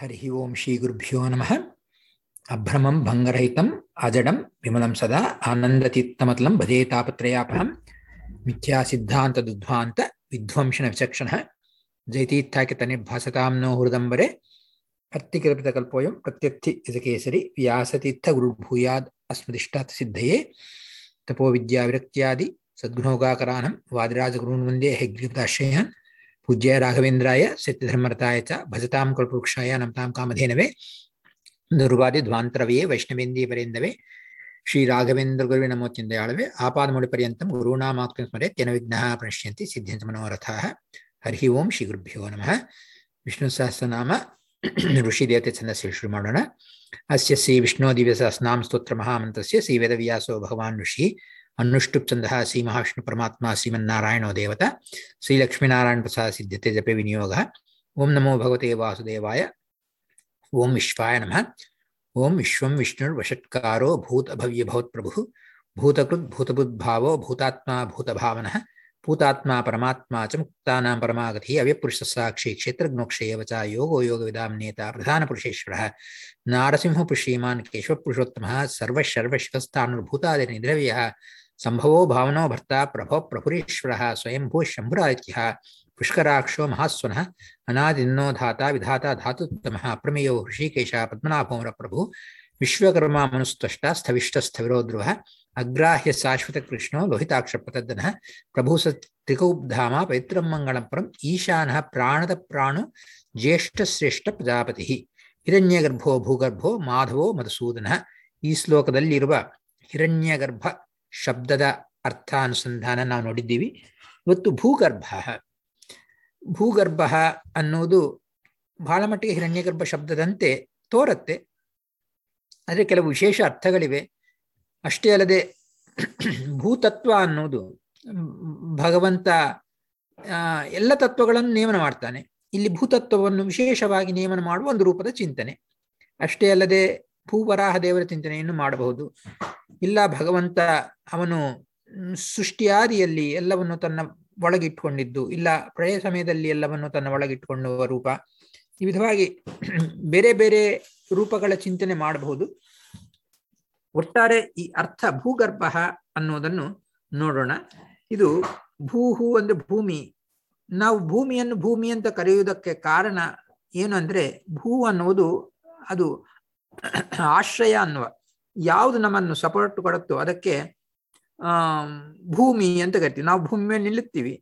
ಹರಿ ಓಂ ಶ್ರೀ ಗುರುಭ್ಯೋ ನಮಃ ಅಭ್ರಮಂ ಭಂಗರಹಿತಂ ಅಜಡಂ ವಿಮಲಂ ಸದಾ ಆನಂದತೀರ್ಥಮತಲಂ ಭಜೇ ತಾಪತ್ರಯಾಪಹಂ ಮಿಥ್ಯಾ ಸಿದ್ಧಾಂತ ದುಧ್ವಾಂತ ವಿಧ್ವಂಸನ ವಿಚಕ್ಷಣ ಜೈತೀರ್ಥಾಕಿತ ನಿರ್ಭಾಸತಾಂ ನೋ ಹೃದಂಬರೆ ಅತ್ತಿಕಲ್ಪಿತಕಲ್ಪೋಯಂ ಪ್ರತ್ಯರ್ಥಿ ಇಸಕೇಸರಿ ವ್ಯಾಸತೀರ್ಥ ಗುರುಭೂಯಾದ್ ಅಸ್ಮದಿಷ್ಟಾತ್ ಸಿದ್ಧಯೇ ತಪೋ ವಿದ್ಯಾ ವಿರಕ್ತ್ಯಾದಿ ಸದ್ಗುಣೋಗಾಕರಾನಂ ವಾದಿರಾಜಗುರುನ್ ವಂದೇ ಹೆಗ್ಗದಾಶ್ರಯಾನ್ ಪೂಜ್ಯ ರಾಘವೇಂದ್ರಾಯ ಸತ್ಯಧರ್ಮರತಾಯ ಚ ಭಜತಾಂ ಕಲ್ಪವೃಕ್ಷಾಯ ನಮತಾಂ ಕಾಮಧೇನವೇ ದುರ್ವಾದಿ ಧ್ವಾಂತರವೇ ವೈಷ್ಣವೇಂದಿ ಪರೇಂದವೇ ಶ್ರೀ ರಾಘವೇಂದ್ರ ಗುರುವೆ ನಮೋತ್ಯಂದಯಾಳವೇ ಆಪಾದಮೂಳಿ ಪರ್ಯಂತಂ ಗುರುಣಾಮಾಕ್ತಿಂ ಸ್ಮರೆ ತ್ಯನ ವಿಘ್ನಃ ಪ್ರಣಶ್ಯಂತಿ ಸಿದ್ಧ್ಯಂತ ಮನೋರಥಾಃ ಹರಿ ಓಂ ಶ್ರೀ ಗುರುಭ್ಯೋ ನಮಃ ವಿಷ್ಣು ಸಹಸ್ರನಾಮ ಋಷಿ ದೇವತೆ ಛಂದಸ್ಯ ಶುರು ಮಾಡೋಣ ಅಸ್ಯ ಶ್ರೀ ವಿಷ್ಣು ದಿವ್ಯ ಸಹಸ್ರನಾಮ ಸ್ತೋತ್ರ ಮಹಾಮಂತ್ರಸ್ಯ ಶ್ರೀ ವೇದವ್ಯಾಸೋ ಭಗವಾನ್ ಋಷಿ ಅನುಷ್ಠುಪ್ ಛಂದಃ ಶ್ರೀ ಮಹಾವಿಷ್ಣು ಪರಮಾತ್ಮ ಶ್ರೀಮನ್ನಾರಾಯಣೋ ದೇವತ ಶ್ರೀ ಲಕ್ಷ್ಮೀನಾರಾಯಣ ಪ್ರಸಾದ ಸಿದ್ಧತೆ ಜಪೆ ವಿನಿಯೋಗ ಓಂ ನಮೋ ಭಗವತೆ ವಾಸುದೇವಾಯ ಓಂ ವಿಶ್ವಾಯ ನಮಃ ಓಂ ವಿಶ್ವಂ ವಿಷ್ಣುರ್ವಷಟ್ಕಾರೋ ಭೂತ ಭವ್ಯ ಭವತ್ಪ್ರಭು ಭೂತಕೃತ್ ಭೂತಬುದ್ಭಾವೋ ಭೂತಾತ್ಮ ಭೂತಭಾವನಃ ಭೂತಾತ್ಮ ಪರಮಾತ್ಮ ಚ ಮುಕ್ತಾನಾಂ ಪರಮಾಗತಿ ಅವ್ಯಪುರುಷ ಸಾಕ್ಷಿ ಕ್ಷೇತ್ರಜ್ಞೋಕ್ಷೇಯವ ಚ ಯೋಗೋ ಯೋಗ ವಿಧಾಮ್ನೇತ ಪ್ರಧಾನಪುರುಷೇಶ್ವರಃ ನಾರಸಿಂಹ ಶ್ರೀಮಾನ್ ಕೇಶವಪುರುಷೋತ್ತಮಃ ಸರ್ವಶರ್ವಶಿವಸ್ಥಾನುರ್ಭೂತಾದಿನಿದ್ರವ್ಯಃ ಸಂಭವೋ ಭಾವನೋ ಭರ್ತಾ ಪ್ರಭೋ ಪ್ರಭುರೇಶ್ವರಃ ಸ್ವಯಂಭೂ ಶಂಭುರಾದಿತ್ಯಃ ಪುಷ್ಕರಾಕ್ಷೋ ಮಹಾಸ್ವನಃ ಅನಾದಿನ್ನೋ ಧಾತ ವಿಧಾತ ಧಾತುತ್ತಮಃ ಅಪ್ರಮೇಯೋ ಹೃಷಿಕೇಶ ಪದ್ಮನಾಭೋಮರ ಪ್ರಭು ವಿಶ್ವಕರ್ಮ ಮನುಸ್ತಷ್ಟ ಸ್ಥವಿಷ್ಟ ಸ್ಥವಿರೋ ಧ್ರುವ ಅಗ್ರಾಹ್ಯ ಶಾಶ್ವತ ಕೃಷ್ಣೋ ಲೋಹಿತಾಕ್ಷ ಪ್ರತದ್ದನಃ ಪ್ರಭು ಸತ್ರಿಕೌಬ್ಧಾಮ ಪವಿತ್ರಂ ಮಂಗಳಂ ಪರಂ ಈಶಾನಃ ಪ್ರಾಣದ ಪ್ರಾಣು ಜ್ಯೇಷ್ಠ ಶ್ರೇಷ್ಠ ಪ್ರಜಾಪತಿ ಹಿರಣ್ಯಗರ್ಭೋ ಭೂಗರ್ಭೋ ಮಾಧವೋ ಮಧುಸೂದನ ಈ ಶ್ಲೋಕದಲ್ಲಿರುವ ಹಿರಣ್ಯಗರ್ಭ ಶಬ್ದದ ಅರ್ಥಾನುಸಂಧಾನ ನಾವು ನೋಡಿದ್ದೀವಿ ಇವತ್ತು ಭೂಗರ್ಭ ಭೂಗರ್ಭ ಅನ್ನೋದು ಬಹಳ ಮಟ್ಟಿಗೆ ಹಿರಣ್ಯಗರ್ಭ ಶಬ್ದದಂತೆ ತೋರತ್ತೆ ಆದರೆ ಕೆಲವು ವಿಶೇಷ ಅರ್ಥಗಳಿವೆ ಅಷ್ಟೇ ಅಲ್ಲದೆ ಭೂತತ್ವ ಅನ್ನೋದು ಭಗವಂತ ಎಲ್ಲ ತತ್ವಗಳನ್ನು ನೇಮನ ಮಾಡ್ತಾನೆ ಇಲ್ಲಿ ಭೂತತ್ವವನ್ನು ವಿಶೇಷವಾಗಿ ನೇಮನ ಮಾಡುವ ಒಂದು ರೂಪದ ಚಿಂತನೆ ಅಷ್ಟೇ ಅಲ್ಲದೆ ಭೂವರಾಹ ದೇವರ ಚಿಂತನೆಯನ್ನು ಮಾಡಬಹುದು ಇಲ್ಲ ಭಗವಂತ ಅವನು ಸೃಷ್ಟಿಯಾದಿಯಲ್ಲಿ ಎಲ್ಲವನ್ನು ತನ್ನ ಒಳಗಿಟ್ಕೊಂಡಿದ್ದು ಇಲ್ಲ ಪ್ರಳಯ ಸಮಯದಲ್ಲಿ ಎಲ್ಲವನ್ನು ತನ್ನ ಒಳಗಿಟ್ಕೊಳ್ಳುವ ರೂಪ ಈ ವಿಧವಾಗಿ ಬೇರೆ ಬೇರೆ ರೂಪಗಳ ಚಿಂತನೆ ಮಾಡಬಹುದು ಒಟ್ಟಾರೆ ಈ ಅರ್ಥ ಭೂಗರ್ಭ ಅನ್ನೋದನ್ನು ನೋಡೋಣ ಇದು ಭೂಹು ಅಂದ್ರೆ ಭೂಮಿ ನಾವು ಭೂಮಿಯನ್ನು ಭೂಮಿ ಅಂತ ಕರೆಯುವುದಕ್ಕೆ ಕಾರಣ ಏನು ಅಂದ್ರೆ ಭೂ ಅನ್ನುವುದು ಅದು ಆಶ್ರಯ ಅನ್ನುವ ಯಾವುದು ನಮ್ಮನ್ನು ಸಪೋರ್ಟ್ ಕೊಡುತ್ತೋ ಅದಕ್ಕೆ ಆ ಭೂಮಿ ಅಂತ ಕರಿತೀವಿ ನಾವು ಭೂಮಿ ಮೇಲೆ ನಿಲ್ಲುತ್ತೀವಿ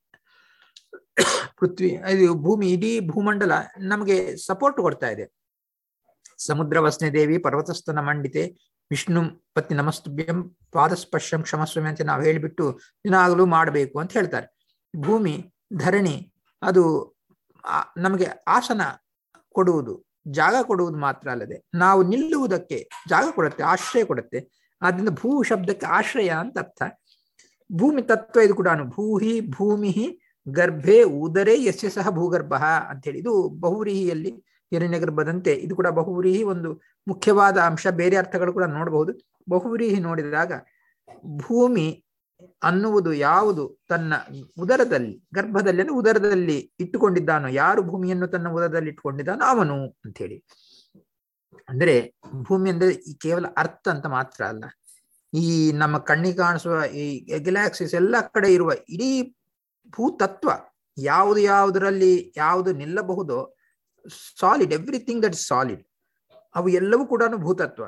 ಪೃಥ್ವಿ ಇದು ಭೂಮಿ ಇಡೀ ಭೂಮಂಡಲ ನಮಗೆ ಸಪೋರ್ಟ್ ಕೊಡ್ತಾ ಇದೆ ಸಮುದ್ರ ವಸ್ನೆ ದೇವಿ ಪರ್ವತಸ್ಥನ ಮಂಡಿತೆ ವಿಷ್ಣು ಪತ್ನಿ ನಮಸ್ತುಭ್ಯಂ ಪಾದಸ್ಪರ್ಶಂ ಕ್ಷಮಸ್ವಮಿ ಅಂತ ನಾವು ಹೇಳಿಬಿಟ್ಟು ದಿನಾಗಲೂ ಮಾಡಬೇಕು ಅಂತ ಹೇಳ್ತಾರೆ ಭೂಮಿ ಧರಣಿ ಅದು ನಮಗೆ ಆಸನ ಕೊಡುವುದು ಜಾಗ ಕೊಡುವುದು ಮಾತ್ರ ಅಲ್ಲದೆ ನಾವು ನಿಲ್ಲುವುದಕ್ಕೆ ಜಾಗ ಕೊಡುತ್ತೆ ಆಶ್ರಯ ಕೊಡುತ್ತೆ ಆದ್ರಿಂದ ಭೂ ಶಬ್ದಕ್ಕೆ ಆಶ್ರಯ ಅಂತ ಅರ್ಥ ಭೂಮಿ ತತ್ವ ಇದು ಕೂಡ ಭೂಹಿ ಭೂಮಿ ಗರ್ಭೆ ಉದರೇ ಯಸ್ಯ ಸಹ ಭೂಗರ್ಭ ಅಂತ ಹೇಳಿ ಇದು ಬಹುವ್ರೀಹಿಯಲ್ಲಿ ಹಿರಣ್ಯಗರ್ಭದಂತೆ ಇದು ಕೂಡ ಬಹುವ್ರೀಹಿ ಒಂದು ಮುಖ್ಯವಾದ ಅಂಶ ಬೇರೆ ಅರ್ಥಗಳು ಕೂಡ ನೋಡಬಹುದು ಬಹುವ್ರೀಹಿ ನೋಡಿದಾಗ ಭೂಮಿ ಅನ್ನುವುದು ಯಾವುದು ತನ್ನ ಉದರದಲ್ಲಿ ಗರ್ಭದಲ್ಲಿ ಅಂದ್ರೆ ಉದರದಲ್ಲಿ ಇಟ್ಟುಕೊಂಡಿದ್ದಾನೋ ಯಾರು ಭೂಮಿಯನ್ನು ತನ್ನ ಉದರದಲ್ಲಿ ಇಟ್ಟುಕೊಂಡಿದ್ದಾನೋ ಅವನು ಅಂತ ಹೇಳಿ ಅಂದ್ರೆ ಭೂಮಿ ಅಂದ್ರೆ ಈ ಕೇವಲ ಅರ್ಥ ಅಂತ ಮಾತ್ರ ಅಲ್ಲ ಈ ನಮ್ಮ ಕಣ್ಣಿಗೆ ಕಾಣಿಸುವ ಈ ಗ್ಯಾಲಾಕ್ಸಿಸ್ ಎಲ್ಲ ಕಡೆ ಇರುವ ಇಡೀ ಭೂತತ್ವ ಯಾವುದು ಯಾವುದರಲ್ಲಿ ಯಾವುದು ನಿಲ್ಲಬಹುದೋ ಸಾಲಿಡ್ ಎವ್ರಿಥಿಂಗ್ ದಟ್ ಸಾಲಿಡ್ ಅವು ಎಲ್ಲವೂ ಕೂಡ ಭೂತತ್ವ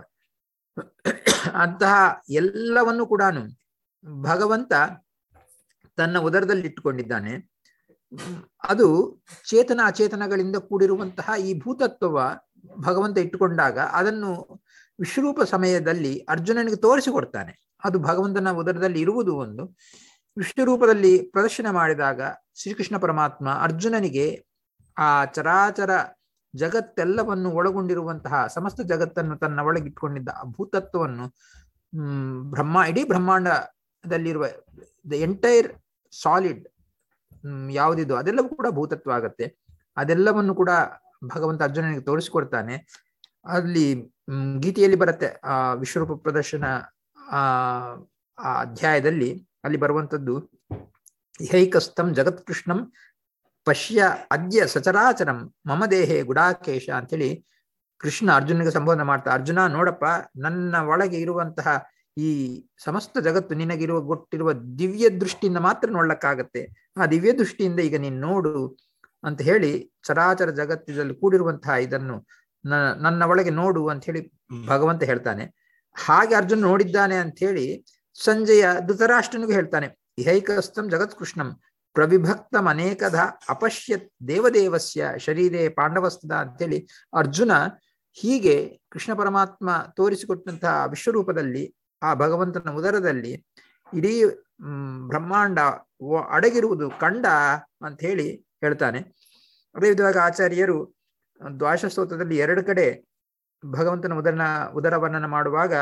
ಅಂತಹ ಎಲ್ಲವನ್ನು ಕೂಡ ಭಗವಂತ ತನ್ನ ಉದರದಲ್ಲಿ ಇಟ್ಟುಕೊಂಡಿದ್ದಾನೆ ಅದು ಚೇತನ ಅಚೇತನಗಳಿಂದ ಕೂಡಿರುವಂತಹ ಈ ಭೂತತ್ವ ಭಗವಂತ ಇಟ್ಟುಕೊಂಡಾಗ ಅದನ್ನು ವಿಶ್ವರೂಪ ಸಮಯದಲ್ಲಿ ಅರ್ಜುನನಿಗೆ ತೋರಿಸಿಕೊಡ್ತಾನೆ ಅದು ಭಗವಂತನ ಉದರದಲ್ಲಿ ಇರುವುದು ಒಂದು ವಿಷ್ಣುರೂಪದಲ್ಲಿ ಪ್ರದರ್ಶನ ಮಾಡಿದಾಗ ಶ್ರೀಕೃಷ್ಣ ಪರಮಾತ್ಮ ಅರ್ಜುನನಿಗೆ ಆ ಚರಾಚರ ಜಗತ್ತೆಲ್ಲವನ್ನು ಒಳಗೊಂಡಿರುವಂತಹ ಸಮಸ್ತ ಜಗತ್ತನ್ನು ತನ್ನ ಒಳಗಿಟ್ಕೊಂಡಿದ್ದ ಆ ಭೂತತ್ವವನ್ನು ಹ್ಮ್ ಬ್ರಹ್ಮ ಇಡೀ ಬ್ರಹ್ಮಾಂಡದಲ್ಲಿರುವ ದ ಎಂಟೈರ್ ಸಾಲಿಡ್ ಹ್ಮ್ ಯಾವುದಿದು ಅದೆಲ್ಲವೂ ಕೂಡ ಭೂತತ್ವ ಆಗತ್ತೆ ಅದೆಲ್ಲವನ್ನು ಕೂಡ ಭಗವಂತ ಅರ್ಜುನನಿಗೆ ತೋರಿಸಿಕೊಡ್ತಾನೆ ಅಲ್ಲಿ ಗೀತೆಯಲ್ಲಿ ಬರುತ್ತೆ ಆ ವಿಶ್ವರೂಪ ಪ್ರದರ್ಶನ ಆ ಆ ಅಧ್ಯಾಯದಲ್ಲಿ ಅಲ್ಲಿ ಬರುವಂತದ್ದು ಹೈಕಸ್ತಂ ಜಗತ್ಕೃಷ್ಣಂ ಪಶ್ಯ ಅದ್ಯ ಸಚರಾಚರಂ ಮಮ ದೇಹೆ ಗುಡಾಕೇಶ ಅಂತೇಳಿ ಕೃಷ್ಣ ಅರ್ಜುನಿಗೆ ಸಂಬೋಧನೆ ಮಾಡ್ತಾ ಅರ್ಜುನ ನೋಡಪ್ಪ ನನ್ನ ಒಳಗೆ ಇರುವಂತಹ ಈ ಸಮಸ್ತ ಜಗತ್ತು ನಿನಗಿರುವ ಗೊಟ್ಟಿರುವ ದಿವ್ಯ ದೃಷ್ಟಿಯಿಂದ ಮಾತ್ರ ನೋಡ್ಲಕ್ಕಾಗತ್ತೆ ಆ ದಿವ್ಯ ದೃಷ್ಟಿಯಿಂದ ಈಗ ನೀನ್ ನೋಡು ಅಂತ ಹೇಳಿ ಚರಾಚರ ಜಗತ್ತಿನಲ್ಲಿ ಕೂಡಿರುವಂತಹ ಇದನ್ನು ನನ್ನ ಒಳಗೆ ನೋಡು ಅಂತ ಹೇಳಿ ಭಗವಂತ ಹೇಳ್ತಾನೆ ಹಾಗೆ ಅರ್ಜುನ್ ನೋಡಿದ್ದಾನೆ ಅಂತ ಹೇಳಿ ಸಂಜಯ ಧೃತರಾಷ್ಟ್ರನಿಗೂ ಹೇಳ್ತಾನೆ ಇಹೈಕಸ್ತಂ ಜಗತ್ ಕೃಷ್ಣಂ ಪ್ರವಿಭಕ್ತಂ ಅನೇಕಧ ಅಪಶ್ಯತ್ ದೇವದೇವಸ್ಯ ಶರೀರೇ ಪಾಂಡವಸ್ತದ ಅಂತೇಳಿ ಅರ್ಜುನ ಹೀಗೆ ಕೃಷ್ಣ ಪರಮಾತ್ಮ ತೋರಿಸಿಕೊಟ್ಟಂತಹ ವಿಶ್ವರೂಪದಲ್ಲಿ ಆ ಭಗವಂತನ ಉದರದಲ್ಲಿ ಇಡೀ ಬ್ರಹ್ಮಾಂಡ ಅಡಗಿರುವುದು ಕಂಡ ಅಂತ ಹೇಳಿ ಹೇಳ್ತಾನೆ ಅದೇ ವಿಧವಾಗಿ ಆಚಾರ್ಯರು ದ್ವಾಶ ಸ್ತೋತ್ರದಲ್ಲಿ ಎರಡು ಕಡೆ ಭಗವಂತನ ಉದರನ ಉದರ ವರ್ಣನ ಮಾಡುವಾಗ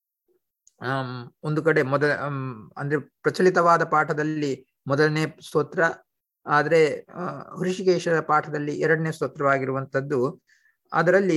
ಒಂದು ಕಡೆ ಮೊದಲ ಅಂದ್ರೆ ಪ್ರಚಲಿತವಾದ ಪಾಠದಲ್ಲಿ ಮೊದಲನೇ ಸ್ತೋತ್ರ ಆದ್ರೆ ಹೃಷಿಕೇಶರ ಪಾಠದಲ್ಲಿ ಎರಡನೇ ಸ್ತೋತ್ರವಾಗಿರುವಂಥದ್ದು ಅದರಲ್ಲಿ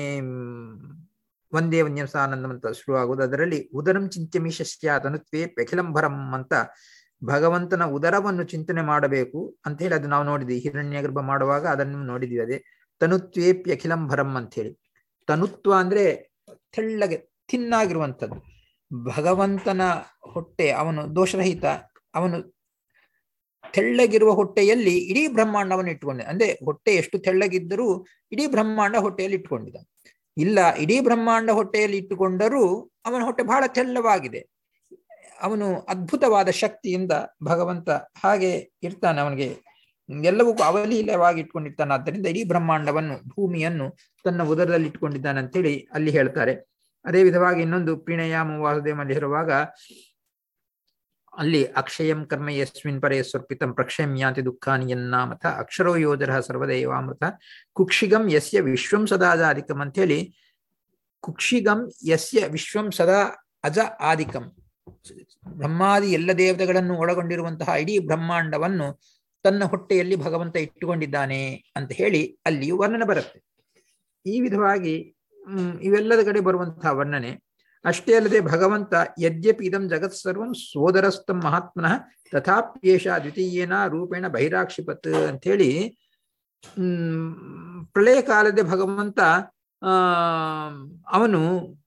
ಒಂದೇ ವನ್ಯಸಾನಂದಂ ಅಂತ ಶುರುವಾಗುವುದು ಅದರಲ್ಲಿ ಉದರಂ ಚಿಂತ್ಯಮೀಶಸ್ಯ ತನುತ್ವೇ ಪೆಖಿಲಂಭರಂ ಅಂತ ಭಗವಂತನ ಉದರವನ್ನು ಚಿಂತನೆ ಮಾಡಬೇಕು ಅಂತ ಹೇಳಿ ಅದು ನಾವು ನೋಡಿದ್ವಿ ಹಿರಣ್ಯ ಗರ್ಭ ಮಾಡುವಾಗ ಅದನ್ನು ನೋಡಿದ್ವಿ ಅದೇ ತನುತ್ವೇಪ್ಯಖಿಲಂಭರಂ ಅಂತ ಹೇಳಿ ತನುತ್ವ ಅಂದ್ರೆ ತೆಳ್ಳಗೆ ತಿನ್ನಾಗಿರುವಂಥದ್ದು ಭಗವಂತನ ಹೊಟ್ಟೆ ಅವನು ದೋಷರಹಿತ ಅವನು ತೆಳ್ಳಗಿರುವ ಹೊಟ್ಟೆಯಲ್ಲಿ ಇಡೀ ಬ್ರಹ್ಮಾಂಡವನ್ನು ಇಟ್ಕೊಂಡಿದ್ದ ಅಂದ್ರೆ ಹೊಟ್ಟೆ ಎಷ್ಟು ತೆಳ್ಳಗಿದ್ದರೂ ಇಡೀ ಬ್ರಹ್ಮಾಂಡ ಹೊಟ್ಟೆಯಲ್ಲಿ ಇಟ್ಕೊಂಡಿದ್ದ ಇಲ್ಲ ಇಡೀ ಬ್ರಹ್ಮಾಂಡ ಹೊಟ್ಟೆಯಲ್ಲಿ ಇಟ್ಟುಕೊಂಡರೂ ಅವನ ಹೊಟ್ಟೆ ಬಹಳ ತೆಳ್ಳವಾಗಿದೆ ಅವನು ಅದ್ಭುತವಾದ ಶಕ್ತಿಯಿಂದ ಭಗವಂತ ಹಾಗೆ ಇರ್ತಾನೆ ಅವನಿಗೆ ಎಲ್ಲವೂ ಅವಲೀಲವಾಗಿ ಇಟ್ಕೊಂಡಿರ್ತಾನೆ ಆದ್ದರಿಂದ ಇಡೀ ಬ್ರಹ್ಮಾಂಡವನ್ನು ಭೂಮಿಯನ್ನು ತನ್ನ ಉದರದಲ್ಲಿ ಇಟ್ಕೊಂಡಿದ್ದಾನೆ ಅಂತೇಳಿ ಅಲ್ಲಿ ಹೇಳ್ತಾರೆ ಅದೇ ವಿಧವಾಗಿ ಇನ್ನೊಂದು ಪ್ರಣಯಾಮ ವಾಸುದೇವಲ್ಲಿ ಇರುವಾಗ ಅಲ್ಲಿ ಅಕ್ಷಯಂ ಕರ್ಮ ಯಸ್ಮಿನ್ ಪರೇ ಸ್ವರ್ಪಿತಂ ಪ್ರಕ್ಷಯಂ ಯಾಂತಿ ದುಃಖಾನಿ ಎನ್ನಾಮಥ ಅಕ್ಷರೋ ಯೋಜರ ಸರ್ವದೇವಾಮೃತ ಕುಕ್ಷಿಗಂ ಯಸ್ಯ ವಿಶ್ವಂ ಸದಾ ಅಜಾದಿಕಂ ಅಂತೇಳಿ ಕುಕ್ಷಿಗಂ ಯಸ್ಯ ವಿಶ್ವಂ ಸದಾ ಅಜ ಆದಿಕಂ ಬ್ರಹ್ಮಾದಿ ಎಲ್ಲ ದೇವತೆಗಳನ್ನು ಒಳಗೊಂಡಿರುವಂತಹ ಇಡೀ ಬ್ರಹ್ಮಾಂಡವನ್ನು ತನ್ನ ಹೊಟ್ಟೆಯಲ್ಲಿ ಭಗವಂತ ಇಟ್ಟುಕೊಂಡಿದ್ದಾನೆ ಅಂತ ಹೇಳಿ ಅಲ್ಲಿಯೂ ವರ್ಣನೆ ಬರುತ್ತೆ ಈ ವಿಧವಾಗಿ ಹ್ಮ್ ಇವೆಲ್ಲದ ಕಡೆ ಬರುವಂತಹ ವರ್ಣನೆ ಅಷ್ಟೇ ಅಲ್ಲದೆ ಭಗವಂತ ಯದ್ಯಪಿ ಇದಂ ಜಗತ್ ಸರ್ವಂ ಸೋದರಸ್ಥಂ ಮಹಾತ್ಮನಃ ತಥಾಪ್ಯೇಷ ದ್ವಿತೀಯೇನ ರೂಪೇಣ ಬಹಿರಾಕ್ಷಿಪತ್ ಅಂಥೇಳಿ ಹ್ಮ್ ಪ್ರಳಯ ಕಾಲದ ಭಗವಂತ ಆ ಅವನು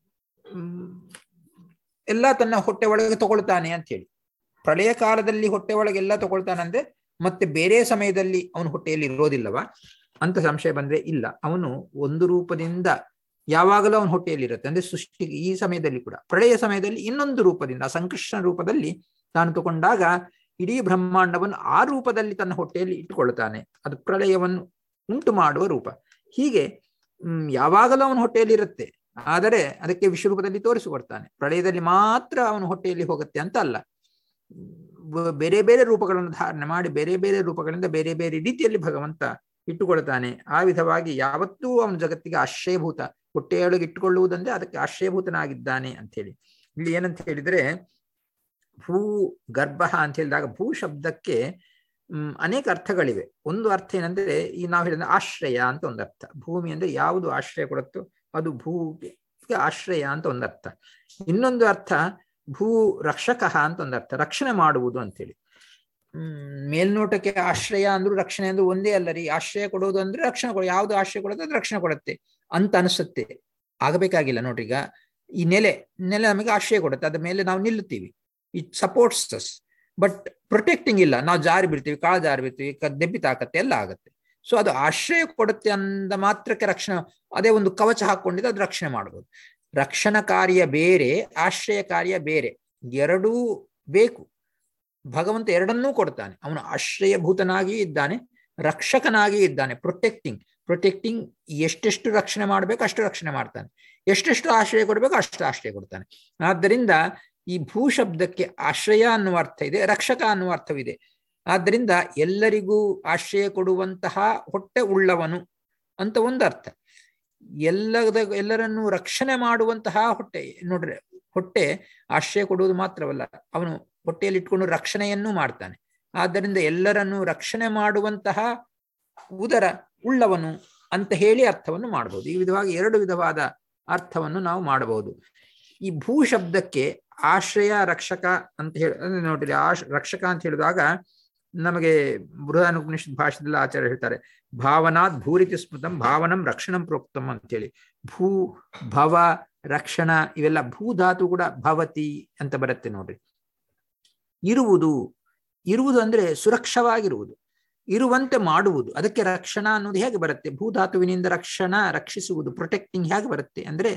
ಎಲ್ಲ ತನ್ನ ಹೊಟ್ಟೆ ಒಳಗೆ ತಗೊಳ್ತಾನೆ ಅಂತ ಹೇಳಿ ಪ್ರಳಯ ಕಾಲದಲ್ಲಿ ಹೊಟ್ಟೆ ಒಳಗೆ ಎಲ್ಲ ತಗೊಳ್ತಾನಂದ್ರೆ ಮತ್ತೆ ಬೇರೆ ಸಮಯದಲ್ಲಿ ಅವನು ಹೊಟ್ಟೆಯಲ್ಲಿ ಇರೋದಿಲ್ಲವಾ ಅಂತ ಸಂಶಯ ಬಂದ್ರೆ ಇಲ್ಲ ಅವನು ಒಂದು ರೂಪದಿಂದ ಯಾವಾಗಲೂ ಅವನ ಹೊಟ್ಟೆಯಲ್ಲಿ ಇರುತ್ತೆ ಅಂದ್ರೆ ಸೃಷ್ಟಿ ಈ ಸಮಯದಲ್ಲಿ ಕೂಡ ಪ್ರಳಯ ಸಮಯದಲ್ಲಿ ಇನ್ನೊಂದು ರೂಪದಿಂದ ಸಂಕೃಷ್ಣ ರೂಪದಲ್ಲಿ ತಾನು ತಗೊಂಡಾಗ ಇಡೀ ಬ್ರಹ್ಮಾಂಡವನ್ನು ಆ ರೂಪದಲ್ಲಿ ತನ್ನ ಹೊಟ್ಟೆಯಲ್ಲಿ ಇಟ್ಟುಕೊಳ್ತಾನೆ ಅದು ಪ್ರಳಯವನ್ನು ಉಂಟು ಮಾಡುವ ರೂಪ ಹೀಗೆ ಹ್ಮ್ ಯಾವಾಗಲೂ ಅವನ ಹೊಟ್ಟೆಯಲ್ಲಿ ಇರುತ್ತೆ ಆದರೆ ಅದಕ್ಕೆ ವಿಶ್ವರೂಪದಲ್ಲಿ ತೋರಿಸಿಕೊಡ್ತಾನೆ ಪ್ರಳಯದಲ್ಲಿ ಮಾತ್ರ ಅವನ ಹೊಟ್ಟೆಯಲ್ಲಿ ಹೋಗುತ್ತೆ ಅಂತ ಅಲ್ಲ ಬೇರೆ ಬೇರೆ ರೂಪಗಳನ್ನು ಧಾರಣೆ ಮಾಡಿ ಬೇರೆ ಬೇರೆ ರೂಪಗಳಿಂದ ಬೇರೆ ಬೇರೆ ರೀತಿಯಲ್ಲಿ ಭಗವಂತ ಇಟ್ಟುಕೊಳ್ತಾನೆ ಆ ವಿಧವಾಗಿ ಯಾವತ್ತೂ ಅವನ ಜಗತ್ತಿಗೆ ಆಶ್ರಯಭೂತ ಹೊಟ್ಟೆಯೊಳಗೆ ಇಟ್ಟುಕೊಳ್ಳುವುದಂದ್ರೆ ಅದಕ್ಕೆ ಆಶ್ರಯಭೂತನಾಗಿದ್ದಾನೆ ಅಂತ ಹೇಳಿ ಇಲ್ಲಿ ಏನಂತ ಹೇಳಿದ್ರೆ ಭೂ ಗರ್ಭ ಅಂತ ಹೇಳಿದಾಗ ಭೂ ಶಬ್ದಕ್ಕೆ ಹ್ಮ್ ಅನೇಕ ಅರ್ಥಗಳಿವೆ ಒಂದು ಅರ್ಥ ಏನಂದ್ರೆ ಈ ನಾವು ಹೇಳಿದ ಆಶ್ರಯ ಅಂತ ಒಂದು ಅರ್ಥ ಭೂಮಿ ಅಂದ್ರೆ ಯಾವುದು ಆಶ್ರಯ ಕೊಡುತ್ತೋ ಅದು ಭೂಗೆ ಆಶ್ರಯ ಅಂತ ಒಂದು ಅರ್ಥ ಇನ್ನೊಂದು ಅರ್ಥ ಭೂ ರಕ್ಷಕ ಅಂತ ಒಂದು ಅರ್ಥ ರಕ್ಷಣೆ ಮಾಡುವುದು ಅಂತೇಳಿ ಹ್ಮ್ ಮೇಲ್ನೋಟಕ್ಕೆ ಆಶ್ರಯ ಅಂದ್ರೂ ರಕ್ಷಣೆ ಅಂದ್ರೆ ಒಂದೇ ಅಲ್ಲ ರೀ ಆಶ್ರಯ ಕೊಡೋದು ಅಂದ್ರೆ ರಕ್ಷಣೆ ಕೊಡ ಯಾವ್ದು ಆಶ್ರಯ ಕೊಡುತ್ತೆ ಅದು ರಕ್ಷಣೆ ಕೊಡುತ್ತೆ ಅಂತ ಅನಿಸುತ್ತೆ ಆಗಬೇಕಾಗಿಲ್ಲ ನೋಡ್ರಿ ಈಗ ಈ ನೆಲೆ ನೆಲೆ ನಮಗೆ ಆಶ್ರಯ ಕೊಡುತ್ತೆ ಅದ್ರ ಮೇಲೆ ನಾವು ನಿಲ್ಲುತ್ತೀವಿ it supports us but protecting ಇಲ್ಲ ನಾವು ಜಾರಿ ಬಿಡ್ತೀವಿ ಕಾಳು ಜಾರಿ ಬಿಡ್ತೀವಿ ದೆಬ್ಬಿ ತಾಕತ್ತೆ ಎಲ್ಲ ಆಗುತ್ತೆ ಸೊ ಅದು ಆಶ್ರಯ ಕೊಡುತ್ತೆ ಅಂದ ಮಾತ್ರಕ್ಕೆ ರಕ್ಷಣೆ ಅದೇ ಒಂದು ಕವಚ ಹಾಕೊಂಡಿದ್ದು ಅದು ರಕ್ಷಣೆ ಮಾಡ್ಬೋದು ರಕ್ಷಣಾ ಕಾರ್ಯ ಬೇರೆ ಆಶ್ರಯ ಕಾರ್ಯ ಬೇರೆ ಎರಡೂ ಬೇಕು ಭಗವಂತ ಎರಡನ್ನೂ ಕೊಡ್ತಾನೆ ಅವನು ಆಶ್ರಯಭೂತನಾಗಿ ಇದ್ದಾನೆ ರಕ್ಷಕನಾಗಿ ಇದ್ದಾನೆ ಪ್ರೊಟೆಕ್ಟಿಂಗ್ ಪ್ರೊಟೆಕ್ಟಿಂಗ್ ಎಷ್ಟೆಷ್ಟು ರಕ್ಷಣೆ ಮಾಡಬೇಕು ಅಷ್ಟು ರಕ್ಷಣೆ ಮಾಡ್ತಾನೆ ಎಷ್ಟೆಷ್ಟು ಆಶ್ರಯ ಕೊಡಬೇಕು ಅಷ್ಟು ಆಶ್ರಯ ಕೊಡ್ತಾನೆ ಆದ್ದರಿಂದ ಈ ಭೂ ಶಬ್ದಕ್ಕೆ ಆಶ್ರಯ ಅನ್ನುವ ಅರ್ಥ ಇದೆ ರಕ್ಷಕ ಅನ್ನುವ ಅರ್ಥವಿದೆ ಆದ್ದರಿಂದ ಎಲ್ಲರಿಗೂ ಆಶ್ರಯ ಕೊಡುವಂತಹ ಹೊಟ್ಟೆ ಉಳ್ಳವನು ಅಂತ ಒಂದು ಅರ್ಥ ಎಲ್ಲದ ಎಲ್ಲರನ್ನೂ ರಕ್ಷಣೆ ಮಾಡುವಂತಹ ಹೊಟ್ಟೆ ನೋಡ್ರಿ ಹೊಟ್ಟೆ ಆಶ್ರಯ ಕೊಡುವುದು ಮಾತ್ರವಲ್ಲ ಅವನು ಹೊಟ್ಟೆಯಲ್ಲಿ ಇಟ್ಕೊಂಡು ರಕ್ಷಣೆಯನ್ನೂ ಮಾಡ್ತಾನೆ ಆದ್ದರಿಂದ ಎಲ್ಲರನ್ನೂ ರಕ್ಷಣೆ ಮಾಡುವಂತಹ ಉದರ ಉಳ್ಳವನು ಅಂತ ಹೇಳಿ ಅರ್ಥವನ್ನು ಮಾಡಬಹುದು ಈ ವಿಧವಾಗಿ ಎರಡು ವಿಧವಾದ ಅರ್ಥವನ್ನು ನಾವು ಮಾಡಬಹುದು ಈ ಭೂ ಶಬ್ದಕ್ಕೆ ಆಶ್ರಯ ರಕ್ಷಕ ಅಂತ ಹೇಳಿ ಅಂದ್ರೆ ನೋಡ್ರಿ ಆಶ್ ರಕ್ಷಕ ಅಂತ ಹೇಳಿದಾಗ ನಮಗೆ ಬೃಹದಾನುಪನಿಷತ್ ಭಾಷೆದಲ್ಲಿ ಆಚಾರ್ಯ ಹೇಳ್ತಾರೆ ಭಾವನಾತ್ ಭೂರಿತಿ ಸ್ಮೃತಂ ಭಾವನಂ ರಕ್ಷಣಂ ಪ್ರೋಕ್ತಂ ಅಂತೇಳಿ ಭೂ ಭವ ರಕ್ಷಣ ಇವೆಲ್ಲ ಭೂಧಾತು ಕೂಡ ಭವತಿ ಅಂತ ಬರುತ್ತೆ ನೋಡ್ರಿ ಇರುವುದು ಇರುವುದು ಅಂದ್ರೆ ಸುರಕ್ಷವಾಗಿರುವುದು ಇರುವಂತೆ ಮಾಡುವುದು ಅದಕ್ಕೆ ರಕ್ಷಣಾ ಅನ್ನೋದು ಹೇಗೆ ಬರುತ್ತೆ ಭೂಧಾತುವಿನಿಂದ ರಕ್ಷಣಾ ರಕ್ಷಿಸುವುದು ಪ್ರೊಟೆಕ್ಟಿಂಗ್ ಹೇಗೆ ಬರುತ್ತೆ ಅಂದ್ರೆ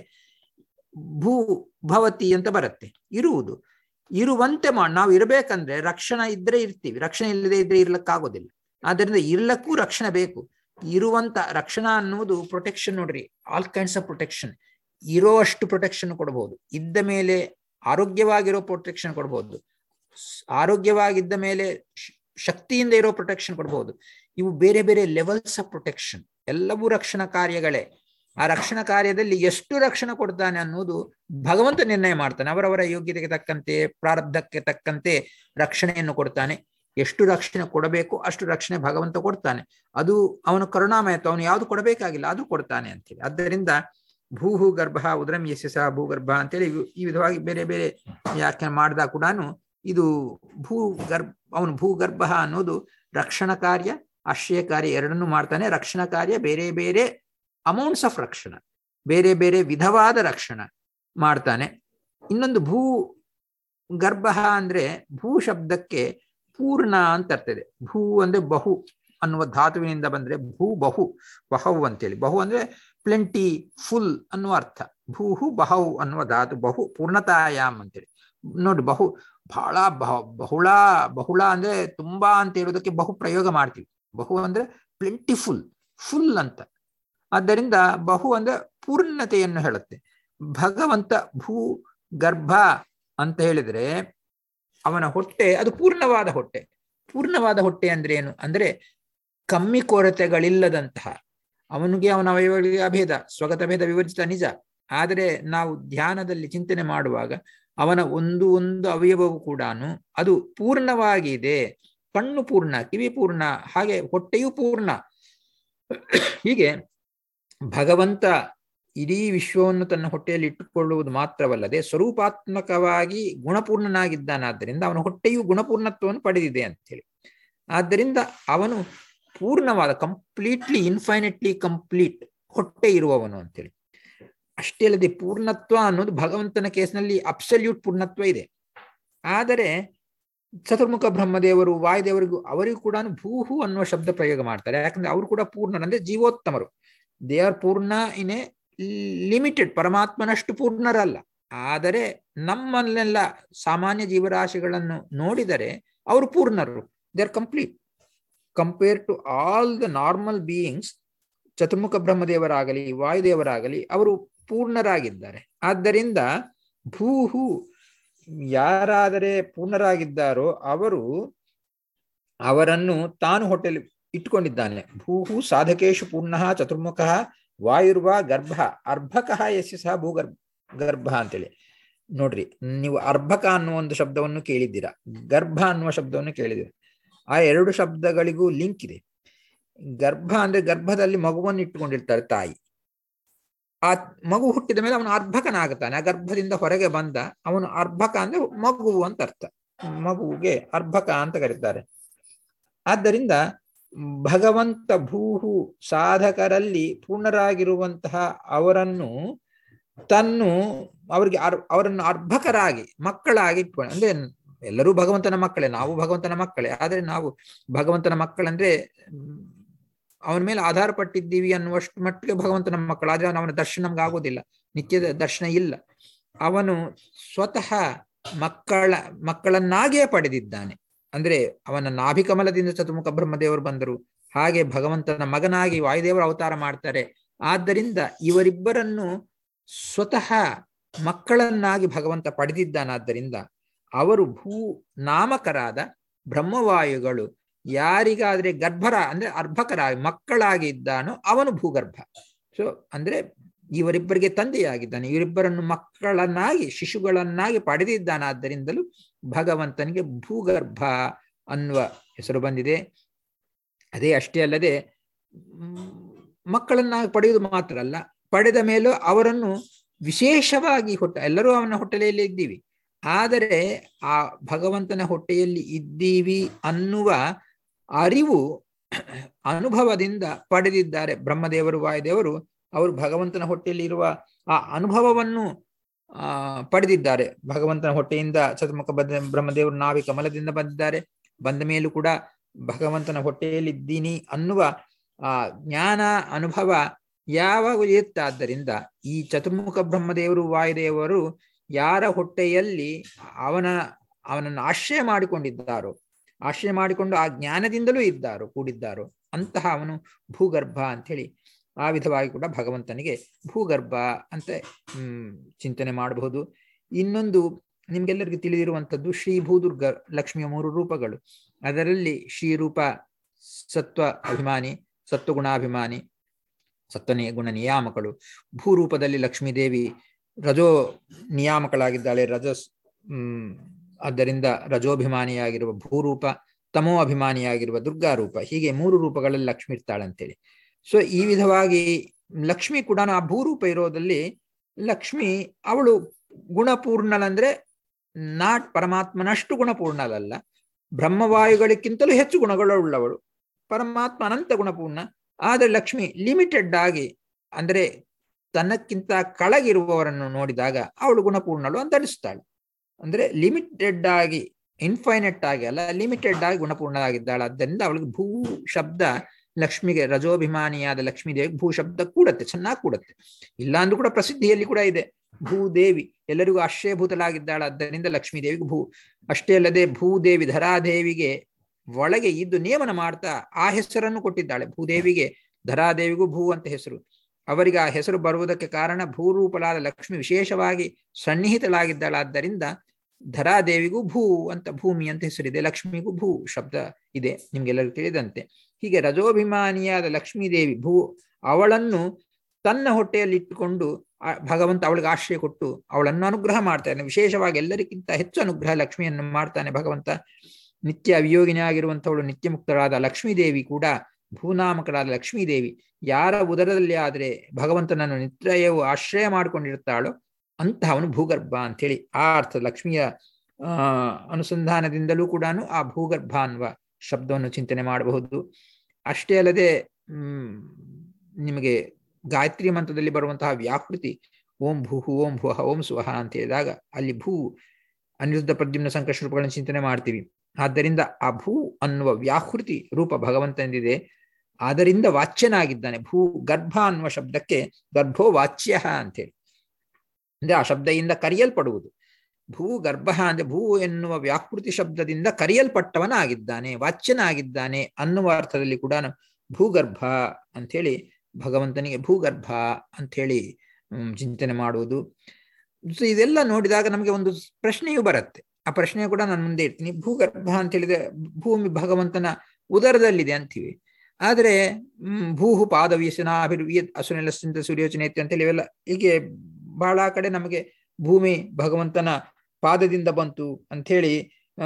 ಭೂ ಭವತಿ ಅಂತ ಬರುತ್ತೆ ಇರುವುದು ಇರುವಂತೆ ಮಾಡಿ ನಾವು ಇರಬೇಕಂದ್ರೆ ರಕ್ಷಣಾ ಇದ್ರೆ ಇರ್ತೀವಿ ರಕ್ಷಣೆ ಇಲ್ಲದೆ ಇದ್ರೆ ಇರ್ಲಕ್ಕಾಗೋದಿಲ್ಲ ಆದ್ದರಿಂದ ಇರ್ಲಕ್ಕೂ ರಕ್ಷಣೆ ಬೇಕು ಇರುವಂತ ರಕ್ಷಣಾ ಅನ್ನುವುದು ಪ್ರೊಟೆಕ್ಷನ್ ನೋಡ್ರಿ ಆಲ್ ಕೈಂಡ್ಸ್ ಆಫ್ ಪ್ರೊಟೆಕ್ಷನ್ ಇರೋ ಅಷ್ಟು ಪ್ರೊಟೆಕ್ಷನ್ ಕೊಡಬಹುದು ಇದ್ದ ಮೇಲೆ ಆರೋಗ್ಯವಾಗಿರೋ ಪ್ರೊಟೆಕ್ಷನ್ ಕೊಡಬಹುದು ಆರೋಗ್ಯವಾಗಿದ್ದ ಮೇಲೆ ಶಕ್ತಿಯಿಂದ ಇರೋ ಪ್ರೊಟೆಕ್ಷನ್ ಕೊಡಬಹುದು ಇವು ಬೇರೆ ಬೇರೆ ಲೆವೆಲ್ಸ್ ಆಫ್ ಪ್ರೊಟೆಕ್ಷನ್ ಎಲ್ಲವೂ ರಕ್ಷಣಾ ಕಾರ್ಯಗಳೇ ಆ ರಕ್ಷಣಾ ಕಾರ್ಯದಲ್ಲಿ ಎಷ್ಟು ರಕ್ಷಣೆ ಕೊಡ್ತಾನೆ ಅನ್ನೋದು ಭಗವಂತ ನಿರ್ಣಯ ಮಾಡ್ತಾನೆ ಅವರವರ ಯೋಗ್ಯತೆಗೆ ತಕ್ಕಂತೆ ಪ್ರಾರಬ್ಧಕ್ಕೆ ತಕ್ಕಂತೆ ರಕ್ಷಣೆಯನ್ನು ಕೊಡ್ತಾನೆ ಎಷ್ಟು ರಕ್ಷಣೆ ಕೊಡಬೇಕು ಅಷ್ಟು ರಕ್ಷಣೆ ಭಗವಂತ ಕೊಡ್ತಾನೆ ಅದು ಅವನು ಕರುಣಾಮಯತ್ವ ಅವನು ಯಾವುದು ಕೊಡಬೇಕಾಗಿಲ್ಲ ಅದು ಕೊಡ್ತಾನೆ ಅಂತೇಳಿ ಆದ್ದರಿಂದ ಭೂಹು ಗರ್ಭ ಉದರಂ ಯಸ್ಯ ಸಹ ಭೂಗರ್ಭ ಅಂತೇಳಿ ಈ ವಿಧವಾಗಿ ಬೇರೆ ಬೇರೆ ವ್ಯಾಖ್ಯಾನ ಮಾಡಿದಾಗ ಕೂಡ ಇದು ಭೂ ಗರ್ಭ ಅವನು ಭೂಗರ್ಭ ಅನ್ನೋದು ರಕ್ಷಣಾ ಕಾರ್ಯ ಆಶ್ರಯ ಕಾರ್ಯ ಎರಡನ್ನೂ ಮಾಡ್ತಾನೆ ರಕ್ಷಣಾ ಕಾರ್ಯ ಬೇರೆ ಬೇರೆ ಅಮೌಂಟ್ಸ್ ಆಫ್ ರಕ್ಷಣ ಬೇರೆ ಬೇರೆ ವಿಧವಾದ ರಕ್ಷಣ ಮಾಡ್ತಾನೆ ಇನ್ನೊಂದು ಭೂ ಗರ್ಭ ಅಂದ್ರೆ ಭೂ ಶಬ್ದಕ್ಕೆ ಪೂರ್ಣ ಅಂತ ಅರ್ಥದೆ ಭೂ ಅಂದ್ರೆ ಬಹು ಅನ್ನುವ ಧಾತುವಿನಿಂದ ಬಂದ್ರೆ ಭೂ ಬಹು ಬಹವು ಅಂತೇಳಿ ಬಹು ಅಂದ್ರೆ ಪ್ಲೆಂಟಿ ಫುಲ್ ಅನ್ನುವ ಅರ್ಥ ಭೂಹು ಬಹವು ಅನ್ನುವ ಧಾತು ಬಹು ಪೂರ್ಣತಾಯಾಮ್ ಅಂತೇಳಿ ನೋಡಿ ಬಹು ಬಹಳ ಬಹ ಬಹುಳ ಬಹುಳ ಅಂದ್ರೆ ತುಂಬಾ ಅಂತ ಹೇಳೋದಕ್ಕೆ ಬಹು ಪ್ರಯೋಗ ಮಾಡ್ತೀವಿ ಬಹು ಅಂದ್ರೆ ಪ್ಲೆಂಟಿಫುಲ್ ಫುಲ್ ಅಂತ ಆದ್ದರಿಂದ ಬಹು ಅಂದ್ರೆ ಪೂರ್ಣತೆಯನ್ನು ಹೇಳುತ್ತೆ ಭಗವಂತ ಭೂ ಗರ್ಭ ಅಂತ ಹೇಳಿದ್ರೆ ಅವನ ಹೊಟ್ಟೆ ಅದು ಪೂರ್ಣವಾದ ಹೊಟ್ಟೆ ಪೂರ್ಣವಾದ ಹೊಟ್ಟೆ ಅಂದ್ರೆ ಏನು ಅಂದ್ರೆ ಕಮ್ಮಿ ಕೊರತೆಗಳಿಲ್ಲದಂತಹ ಅವನಿಗೆ ಅವನ ಅವಯವಗಳಿಗೆ ಅಭೇದ ಸ್ವಗತ ಭೇದ ವಿವರಿಸಿದ ನಿಜ ಆದರೆ ನಾವು ಧ್ಯಾನದಲ್ಲಿ ಚಿಂತನೆ ಮಾಡುವಾಗ ಅವನ ಒಂದು ಒಂದು ಅವಯವವು ಕೂಡ ಅದು ಪೂರ್ಣವಾಗಿದೆ ಕಣ್ಣು ಪೂರ್ಣ ಕಿವಿ ಪೂರ್ಣ ಹಾಗೆ ಹೊಟ್ಟೆಯೂ ಪೂರ್ಣ ಹೀಗೆ ಭಗವಂತ ಇಡೀ ವಿಶ್ವವನ್ನು ತನ್ನ ಹೊಟ್ಟೆಯಲ್ಲಿ ಇಟ್ಟುಕೊಳ್ಳುವುದು ಮಾತ್ರವಲ್ಲದೆ ಸ್ವರೂಪಾತ್ಮಕವಾಗಿ ಗುಣಪೂರ್ಣನಾಗಿದ್ದಾನಾದ್ದರಿಂದ ಅವನ ಹೊಟ್ಟೆಯು ಗುಣಪೂರ್ಣತ್ವವನ್ನು ಪಡೆದಿದೆ ಅಂತೇಳಿ ಆದ್ದರಿಂದ ಅವನು ಪೂರ್ಣವಾದ ಕಂಪ್ಲೀಟ್ಲಿ ಇನ್ಫೈನೆಟ್ಲಿ ಕಂಪ್ಲೀಟ್ ಹೊಟ್ಟೆ ಇರುವವನು ಅಂತೇಳಿ ಅಷ್ಟೇ ಅಲ್ಲದೆ ಪೂರ್ಣತ್ವ ಅನ್ನೋದು ಭಗವಂತನ ಕೇಸ್ನಲ್ಲಿ ಅಬ್ಸಲ್ಯೂಟ್ ಪೂರ್ಣತ್ವ ಇದೆ ಆದರೆ ಚತುರ್ಮುಖ ಬ್ರಹ್ಮದೇವರು ವಾಯುದೇವರಿಗೂ ಅವರಿಗೂ ಕೂಡ ಭೂಹು ಅನ್ನುವ ಶಬ್ದ ಪ್ರಯೋಗ ಮಾಡ್ತಾರೆ ಯಾಕಂದ್ರೆ ಅವರು ಕೂಡ ಪೂರ್ಣ ಅಂದ್ರೆ ಜೀವೋತ್ತಮರು ದೇ ಆರ್ ಪೂರ್ಣ ಇನ್ ಎ ಲಿಮಿಟೆಡ್ ಪರಮಾತ್ಮನಷ್ಟು ಪೂರ್ಣರಲ್ಲ ಆದರೆ ನಮ್ಮಲ್ಲೆಲ್ಲ ಸಾಮಾನ್ಯ ಜೀವರಾಶಿಗಳನ್ನು ನೋಡಿದರೆ ಅವರು ಪೂರ್ಣರು they are complete compare to all the normal beings ಚತುರ್ಮುಖ ಬ್ರಹ್ಮದೇವರಾಗಲಿ ವಾಯುದೇವರಾಗಲಿ ಅವರು ಪೂರ್ಣರಾಗಿದ್ದಾರೆ ಆದ್ದರಿಂದ ಭೂಹು ಯಾರಾದರೆ ಪೂರ್ಣರಾಗಿದ್ದಾರೋ ಅವರು ಅವರನ್ನು ತಾನು ಹೊಟ್ಟೆಲಿ ಇಟ್ಕೊಂಡಿದ್ದಾನೆ ಭೂಹು ಸಾಧಕೇಶು ಪೂರ್ಣ ಚತುರ್ಮುಖ ವಾಯುರ್ವ ಗರ್ಭ ಅರ್ಭಕಃ ಯಸ್ಯ ಸಹ ಭೂಗರ್ಭ ಗರ್ಭ ಅಂತೇಳಿ ನೋಡ್ರಿ ನೀವು ಅರ್ಭಕ ಅನ್ನುವ ಒಂದು ಶಬ್ದವನ್ನು ಕೇಳಿದ್ದೀರಾ ಗರ್ಭ ಅನ್ನುವ ಶಬ್ದವನ್ನು ಕೇಳಿದ್ದೀರಾ ಆ ಎರಡು ಶಬ್ದಗಳಿಗೂ ಲಿಂಕ್ ಇದೆ ಗರ್ಭ ಅಂದ್ರೆ ಗರ್ಭದಲ್ಲಿ ಮಗುವನ್ನು ಇಟ್ಟುಕೊಂಡಿರ್ತಾರೆ ತಾಯಿ ಆ ಮಗು ಹುಟ್ಟಿದ ಮೇಲೆ ಅವನು ಅರ್ಭಕನಾಗುತ್ತಾನೆ ಆ ಗರ್ಭದಿಂದ ಹೊರಗೆ ಬಂದ ಅವನು ಅರ್ಭಕ ಅಂದ್ರೆ ಮಗು ಅಂತ ಅರ್ಥ ಮಗುವಿಗೆ ಅರ್ಭಕ ಅಂತ ಕರೀತಾರೆ ಆದ್ದರಿಂದ ಭಗವಂತ ಭೂಹು ಸಾಧಕರಲ್ಲಿ ಪೂರ್ಣರಾಗಿರುವಂತಹ ಅವರನ್ನು ತನ್ನು ಅವರಿಗೆ ಅರ್ ಅವರನ್ನು ಅರ್ಭಕರಾಗಿ ಮಕ್ಕಳಾಗಿ ಇಟ್ಕೊಂಡು ಅಂದ್ರೆ ಎಲ್ಲರೂ ಭಗವಂತನ ಮಕ್ಕಳೇ ನಾವು ಭಗವಂತನ ಮಕ್ಕಳೇ ಆದರೆ ನಾವು ಭಗವಂತನ ಮಕ್ಕಳಂದ್ರೆ ಅವನ ಮೇಲೆ ಆಧಾರ ಪಟ್ಟಿದ್ದೀವಿ ಅನ್ನುವಷ್ಟು ಮಟ್ಟಿಗೆ ಭಗವಂತನ ಮಕ್ಕಳು ಆದ್ರೆ ಅವನ ದರ್ಶನ ನಮ್ಗೆ ಆಗೋದಿಲ್ಲ ನಿತ್ಯದ ದರ್ಶನ ಇಲ್ಲ ಅವನು ಸ್ವತಃ ಮಕ್ಕಳ ಮಕ್ಕಳನ್ನಾಗೇ ಪಡೆದಿದ್ದಾನೆ ಅಂದ್ರೆ ಅವನ ನಾಭಿಕಮಲದಿಂದ ಚತುರ್ಮುಖ ಬ್ರಹ್ಮದೇವರು ಬಂದರು ಹಾಗೆ ಭಗವಂತನ ಮಗನಾಗಿ ವಾಯುದೇವರು ಅವತಾರ ಮಾಡ್ತಾರೆ ಆದ್ದರಿಂದ ಇವರಿಬ್ಬರನ್ನು ಸ್ವತಃ ಮಕ್ಕಳನ್ನಾಗಿ ಭಗವಂತ ಪಡೆದಿದ್ದಾನಾದ್ದರಿಂದ ಅವರು ಭೂ ನಾಮಕರಾದ ಬ್ರಹ್ಮವಾಯುಗಳು ಯಾರಿಗಾದ್ರೆ ಗರ್ಭರ ಅಂದ್ರೆ ಅರ್ಭಕರಾಗಿ ಮಕ್ಕಳಾಗಿ ಇದ್ದಾನೋ ಅವನು ಭೂಗರ್ಭ ಸೊ ಅಂದ್ರೆ ಇವರಿಬ್ಬರಿಗೆ ತಂದೆಯಾಗಿದ್ದಾನೆ ಇವರಿಬ್ಬರನ್ನು ಮಕ್ಕಳನ್ನಾಗಿ ಶಿಶುಗಳನ್ನಾಗಿ ಪಡೆದಿದ್ದಾನಾದ್ದರಿಂದಲೂ ಭಗವಂತನಿಗೆ ಭೂಗರ್ಭ ಅನ್ನುವ ಹೆಸರು ಬಂದಿದೆ ಅದೇ ಅಷ್ಟೇ ಅಲ್ಲದೆ ಮಕ್ಕಳನ್ನಾಗಿ ಪಡೆಯುವುದು ಮಾತ್ರ ಅಲ್ಲ ಪಡೆದ ಮೇಲೂ ಅವರನ್ನು ವಿಶೇಷವಾಗಿ ಹೊಟ್ಟ ಎಲ್ಲರೂ ಅವನ ಹೊಟ್ಟೆಲೆಯಲ್ಲಿ ಇದ್ದೀವಿ ಆದರೆ ಆ ಭಗವಂತನ ಹೊಟ್ಟೆಯಲ್ಲಿ ಇದ್ದೀವಿ ಅನ್ನುವ ಅರಿವು ಅನುಭವದಿಂದ ಪಡೆದಿದ್ದಾರೆ ಬ್ರಹ್ಮದೇವರು ವಾಯುದೇವರು ಅವರು ಭಗವಂತನ ಹೊಟ್ಟೆಯಲ್ಲಿ ಇರುವ ಆ ಅನುಭವವನ್ನು ಆ ಪಡೆದಿದ್ದಾರೆ ಭಗವಂತನ ಹೊಟ್ಟೆಯಿಂದ ಚತುರ್ಮುಖ ಬದ್ದ ಬ್ರಹ್ಮದೇವರು ನಾವಿ ಕಮಲದಿಂದ ಬಂದಿದ್ದಾರೆ ಬಂದ ಮೇಲೂ ಕೂಡ ಭಗವಂತನ ಹೊಟ್ಟೆಯಲ್ಲಿದ್ದೀನಿ ಅನ್ನುವ ಆ ಜ್ಞಾನ ಅನುಭವ ಯಾವಾಗ ಇರುತ್ತಾದ್ದರಿಂದ ಈ ಚತುರ್ಮುಖ ಬ್ರಹ್ಮದೇವರು ವಾಯುದೇವರು ಯಾರ ಹೊಟ್ಟೆಯಲ್ಲಿ ಅವನ ಅವನನ್ನು ಆಶ್ರಯ ಮಾಡಿಕೊಂಡಿದ್ದಾರೋ ಆಶ್ರಯ ಮಾಡಿಕೊಂಡು ಆ ಜ್ಞಾನದಿಂದಲೂ ಇದ್ದಾರೋ ಕೂಡಿದ್ದಾರೋ ಅಂತಹ ಅವನು ಭೂಗರ್ಭ ಅಂಥೇಳಿ ಆ ವಿಧವಾಗಿ ಕೂಡ ಭಗವಂತನಿಗೆ ಭೂಗರ್ಭ ಅಂತ ಹ್ಮ್ ಚಿಂತನೆ ಮಾಡಬಹುದು ಇನ್ನೊಂದು ನಿಮ್ಗೆಲ್ಲರಿಗೂ ತಿಳಿದಿರುವಂಥದ್ದು ಶ್ರೀ ಭೂದುರ್ಗ ಲಕ್ಷ್ಮಿಯ ಮೂರು ರೂಪಗಳು ಅದರಲ್ಲಿ ಶ್ರೀರೂಪ ಸತ್ವ ಅಭಿಮಾನಿ ಸತ್ವಗುಣಾಭಿಮಾನಿ ಸತ್ವನೇ ಗುಣ ನಿಯಾಮಕಳು ಭೂರೂಪದಲ್ಲಿ ಲಕ್ಷ್ಮೀದೇವಿ ರಜೋ ನಿಯಾಮಕಳಾಗಿದ್ದಾಳೆ ರಜಸ್ ಹ್ಮ್ ಆದ್ದರಿಂದ ರಜೋಭಿಮಾನಿಯಾಗಿರುವ ಭೂರೂಪ ತಮೋ ಅಭಿಮಾನಿಯಾಗಿರುವ ದುರ್ಗಾರೂಪ ಹೀಗೆ ಮೂರು ರೂಪಗಳಲ್ಲಿ ಲಕ್ಷ್ಮಿ ಇರ್ತಾಳಂತೇಳಿ ಸೊ ಈ ವಿಧವಾಗಿ ಲಕ್ಷ್ಮಿ ಕೂಡ ಆ ಭೂರೂಪ ಇರೋದಲ್ಲಿ ಲಕ್ಷ್ಮಿ ಅವಳು ಗುಣಪೂರ್ಣಳಂದ್ರೆ ನಾಟ್ ಪರಮಾತ್ಮನಷ್ಟು ಗುಣಪೂರ್ಣಳಲ್ಲ ಬ್ರಹ್ಮವಾಯುಗಳಿಗಿಂತಲೂ ಹೆಚ್ಚು ಗುಣಗಳುಳ್ಳವಳು ಪರಮಾತ್ಮ ಅನಂತ ಗುಣಪೂರ್ಣ ಆದರೆ ಲಕ್ಷ್ಮಿ ಲಿಮಿಟೆಡ್ ಆಗಿ ಅಂದ್ರೆ ತನ್ನಕ್ಕಿಂತ ಕಳಗಿರುವವರನ್ನು ನೋಡಿದಾಗ ಅವಳು ಗುಣಪೂರ್ಣಳು ಅಂತ ಅನಿಸ್ತಾಳೆ ಅಂದ್ರೆ ಲಿಮಿಟೆಡ್ ಆಗಿ ಇನ್ಫೈನೆಟ್ ಆಗಿ ಅಲ್ಲ ಲಿಮಿಟೆಡ್ ಆಗಿ ಗುಣಪೂರ್ಣರಾಗಿದ್ದಾಳೆ ಆದ್ದರಿಂದ ಅವಳಿಗೆ ಭೂ ಶಬ್ದ ಲಕ್ಷ್ಮಿಗೆ ರಜೋಭಿಮಾನಿಯಾದ ಲಕ್ಷ್ಮೀ ದೇವಿಗೆ ಭೂ ಶಬ್ದ ಕೂಡತ್ತೆ ಚೆನ್ನಾಗಿ ಕೂಡತ್ತೆ ಇಲ್ಲ ಅಂದ್ರೂ ಕೂಡ ಪ್ರಸಿದ್ಧಿಯಲ್ಲಿ ಕೂಡ ಇದೆ ಭೂದೇವಿ ಎಲ್ಲರಿಗೂ ಆಶ್ರಯಭೂತಲಾಗಿದ್ದಾಳೆ ಆದ್ದರಿಂದ ಲಕ್ಷ್ಮೀ ದೇವಿಗೆ ಭೂ ಅಷ್ಟೇ ಅಲ್ಲದೆ ಭೂದೇವಿ ಧರಾದೇವಿಗೆ ಒಳಗೆ ಇದ್ದು ನೇಮನ ಮಾಡ್ತಾ ಆ ಹೆಸರನ್ನು ಕೊಟ್ಟಿದ್ದಾಳೆ ಭೂದೇವಿಗೆ ಧರಾದೇವಿಗೂ ಭೂ ಅಂತ ಹೆಸರು ಅವರಿಗೆ ಆ ಹೆಸರು ಬರುವುದಕ್ಕೆ ಕಾರಣ ಭೂರೂಪಲಾದ ಲಕ್ಷ್ಮಿ ವಿಶೇಷವಾಗಿ ಸನ್ನಿಹಿತಳಾಗಿದ್ದಾಳಾದ್ದರಿಂದ ಧರಾದೇವಿಗೂ ಭೂ ಅಂತ ಭೂಮಿ ಅಂತ ಹೆಸರಿದೆ ಲಕ್ಷ್ಮಿಗೂ ಭೂ ಶಬ್ದ ಇದೆ ನಿಮ್ಗೆಲ್ಲರಿಗೂ ತಿಳಿದಂತೆ ಹೀಗೆ ರಜೋಭಿಮಾನಿಯಾದ ಲಕ್ಷ್ಮೀದೇವಿ ಭೂ ಅವಳನ್ನು ತನ್ನ ಹೊಟ್ಟೆಯಲ್ಲಿ ಇಟ್ಟುಕೊಂಡು ಭಗವಂತ ಅವಳಿಗೆ ಆಶ್ರಯ ಕೊಟ್ಟು ಅವಳನ್ನು ಅನುಗ್ರಹ ಮಾಡ್ತಾನೆ ವಿಶೇಷವಾಗಿ ಎಲ್ಲರಿಗಿಂತ ಹೆಚ್ಚು ಅನುಗ್ರಹ ಲಕ್ಷ್ಮಿಯನ್ನು ಮಾಡ್ತಾನೆ ಭಗವಂತ ನಿತ್ಯ ವಿಯೋಗಿನಿಯಾಗಿರುವಂಥವಳು ನಿತ್ಯ ಮುಕ್ತರಾದ ಲಕ್ಷ್ಮೀದೇವಿ ಕೂಡ ಭೂನಾಮಕರಾದ ಲಕ್ಷ್ಮೀದೇವಿ ಯಾರ ಉದರದಲ್ಲಿ ಆದರೆ ಭಗವಂತನನ್ನು ನಿತ್ಯವು ಆಶ್ರಯ ಮಾಡಿಕೊಂಡಿರ್ತಾಳೋ ಅಂತಹವನು ಭೂಗರ್ಭ ಅಂಥೇಳಿ ಆ ಅರ್ಥ ಲಕ್ಷ್ಮಿಯ ಆ ಅನುಸಂಧಾನದಿಂದಲೂ ಕೂಡ ಆ ಭೂಗರ್ಭ ಅನ್ನುವ ಶಬ್ದವನ್ನು ಚಿಂತನೆ ಮಾಡಬಹುದು ಅಷ್ಟೇ ಅಲ್ಲದೆ ಹ್ಮ್ ನಿಮಗೆ ಗಾಯತ್ರಿ ಮಂತ್ರದಲ್ಲಿ ಬರುವಂತಹ ವ್ಯಾಕೃತಿ ಓಂ ಭೂ ಓಂ ಭುವ ಓಂ ಸುವಹ ಅಂತ ಹೇಳಿದಾಗ ಅಲ್ಲಿ ಭೂ ಅನಿರುದ್ಧ ಪ್ರದ್ಯುಮ್ನ ಸಂಕಷ್ಟ ರೂಪಗಳನ್ನು ಚಿಂತನೆ ಮಾಡ್ತೀವಿ ಆದ್ದರಿಂದ ಆ ಭೂ ಅನ್ನುವ ವ್ಯಾಕೃತಿ ರೂಪ ಭಗವಂತನಿದೆ ಅದರಿಂದ ವಾಚ್ಯನಾಗಿದ್ದಾನೆ ಭೂ ಗರ್ಭ ಅನ್ನುವ ಶಬ್ದಕ್ಕೆ ಗರ್ಭೋ ವಾಚ್ಯ ಅಂತೇಳಿ ಅಂದ್ರೆ ಆ ಶಬ್ದದಿಂದ ಕರೆಯಲ್ಪಡುವುದು ಭೂ ಗರ್ಭ ಅಂದ್ರೆ ಭೂ ಎನ್ನುವ ವ್ಯಾಕೃತಿ ಶಬ್ದದಿಂದ ಕರೆಯಲ್ಪಟ್ಟವನಾಗಿದ್ದಾನೆ ವಾಚ್ಯನಾಗಿದ್ದಾನೆ ಅನ್ನುವ ಅರ್ಥದಲ್ಲಿ ಕೂಡ ಭೂಗರ್ಭ ಅಂಥೇಳಿ ಭಗವಂತನಿಗೆ ಭೂಗರ್ಭ ಅಂಥೇಳಿ ಚಿಂತನೆ ಮಾಡುವುದು ಸೊ ಇದೆಲ್ಲ ನೋಡಿದಾಗ ನಮಗೆ ಒಂದು ಪ್ರಶ್ನೆಯೂ ಬರುತ್ತೆ ಆ ಪ್ರಶ್ನೆ ಕೂಡ ನಾನು ಮುಂದೆ ಇರ್ತೀನಿ ಭೂಗರ್ಭ ಅಂತ ಹೇಳಿದ್ರೆ ಭೂಮಿ ಭಗವಂತನ ಉದರದಲ್ಲಿದೆ ಅಂತೀವಿ ಆದರೆ ಭೂಹು ಪಾದವೀಸನಾಭಿರ್ವಿಯ ಅಸುನೆಲಸ್ಸಿಂತ ಸೂರ್ಯೋಚನೆ ಅಂತೇಳಿ ಇವೆಲ್ಲ ಹೀಗೆ ಬಹಳ ಕಡೆ ನಮಗೆ ಭೂಮಿ ಭಗವಂತನ ಪಾದದಿಂದ ಬಂತು ಅಂಥೇಳಿ ಆ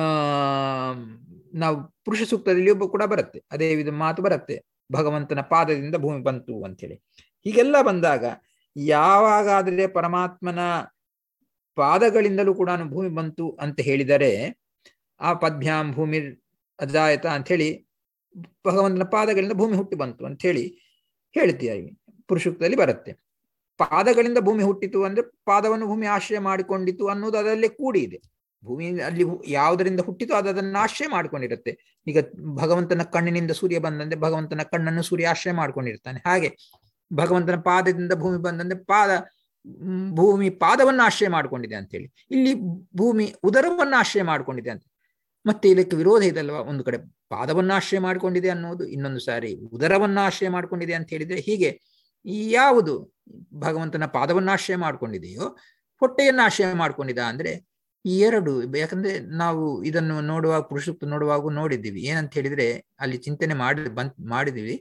ನಾವು ಪುರುಷ ಸೂಕ್ತದಲ್ಲಿ ಒಬ್ಬ ಕೂಡ ಬರುತ್ತೆ ಅದೇ ವಿಧ ಮಾತು ಬರುತ್ತೆ ಭಗವಂತನ ಪಾದದಿಂದ ಭೂಮಿ ಬಂತು ಅಂಥೇಳಿ ಹೀಗೆಲ್ಲ ಬಂದಾಗ ಯಾವಾಗಾದ್ರೆ ಪರಮಾತ್ಮನ ಪಾದಗಳಿಂದಲೂ ಕೂಡ ಭೂಮಿ ಬಂತು ಅಂತ ಹೇಳಿದರೆ ಆ ಪದ್ಭ್ಯಾಂ ಭೂಮಿ ಅಜಾಯತ ಅಂಥೇಳಿ ಭಗವಂತನ ಪಾದಗಳಿಂದ ಭೂಮಿ ಹುಟ್ಟಿ ಬಂತು ಅಂತ ಹೇಳಿ ಹೇಳ್ತೀವಿ ಪುರುಷುಕ್ತದಲ್ಲಿ ಬರುತ್ತೆ ಪಾದಗಳಿಂದ ಭೂಮಿ ಹುಟ್ಟಿತು ಅಂದ್ರೆ ಪಾದವನ್ನು ಭೂಮಿ ಆಶ್ರಯ ಮಾಡಿಕೊಂಡಿತು ಅನ್ನೋದು ಅದರಲ್ಲಿ ಕೂಡಿ ಇದೆ ಭೂಮಿ ಅಲ್ಲಿ ಯಾವುದರಿಂದ ಹುಟ್ಟಿತು ಅದು ಅದನ್ನು ಆಶ್ರಯ ಮಾಡ್ಕೊಂಡಿರುತ್ತೆ ಈಗ ಭಗವಂತನ ಕಣ್ಣಿನಿಂದ ಸೂರ್ಯ ಬಂದಂದ್ರೆ ಭಗವಂತನ ಕಣ್ಣನ್ನು ಸೂರ್ಯ ಆಶ್ರಯ ಮಾಡ್ಕೊಂಡಿರ್ತಾನೆ ಹಾಗೆ ಭಗವಂತನ ಪಾದದಿಂದ ಭೂಮಿ ಬಂದಂದ್ರೆ ಪಾದ ಭೂಮಿ ಪಾದವನ್ನು ಆಶ್ರಯ ಮಾಡ್ಕೊಂಡಿದೆ ಅಂತೇಳಿ ಇಲ್ಲಿ ಭೂಮಿ ಉದರವನ್ನು ಆಶ್ರಯ ಮಾಡ್ಕೊಂಡಿದೆ ಅಂತ ಮತ್ತೆ ಇದಕ್ಕೆ ವಿರೋಧ ಇದಲ್ವಾ ಒಂದು ಕಡೆ ಪಾದವನ್ನು ಆಶ್ರಯ ಮಾಡ್ಕೊಂಡಿದೆ ಅನ್ನೋದು ಇನ್ನೊಂದು ಸಾರಿ ಉದರವನ್ನು ಆಶ್ರಯ ಮಾಡ್ಕೊಂಡಿದೆ ಅಂತ ಹೇಳಿದ್ರೆ ಹೀಗೆ ಯಾವುದು ಭಗವಂತನ ಪಾದವನ್ನು ಆಶ್ರಯ ಮಾಡ್ಕೊಂಡಿದೆಯೋ ಹೊಟ್ಟೆಯನ್ನು ಆಶ್ರಯ ಮಾಡ್ಕೊಂಡಿದ ಅಂದ್ರೆ ಈ ಎರಡು ಯಾಕಂದ್ರೆ ನಾವು ಇದನ್ನು ನೋಡುವಾಗ ಪುರುಷತ್ವ ನೋಡುವಾಗ ನೋಡಿದ್ದೀವಿ ಏನಂತ ಹೇಳಿದ್ರೆ ಅಲ್ಲಿ ಚಿಂತನೆ ಮಾಡಿ ಬಂತ್ ಮಾಡಿದೀವಿ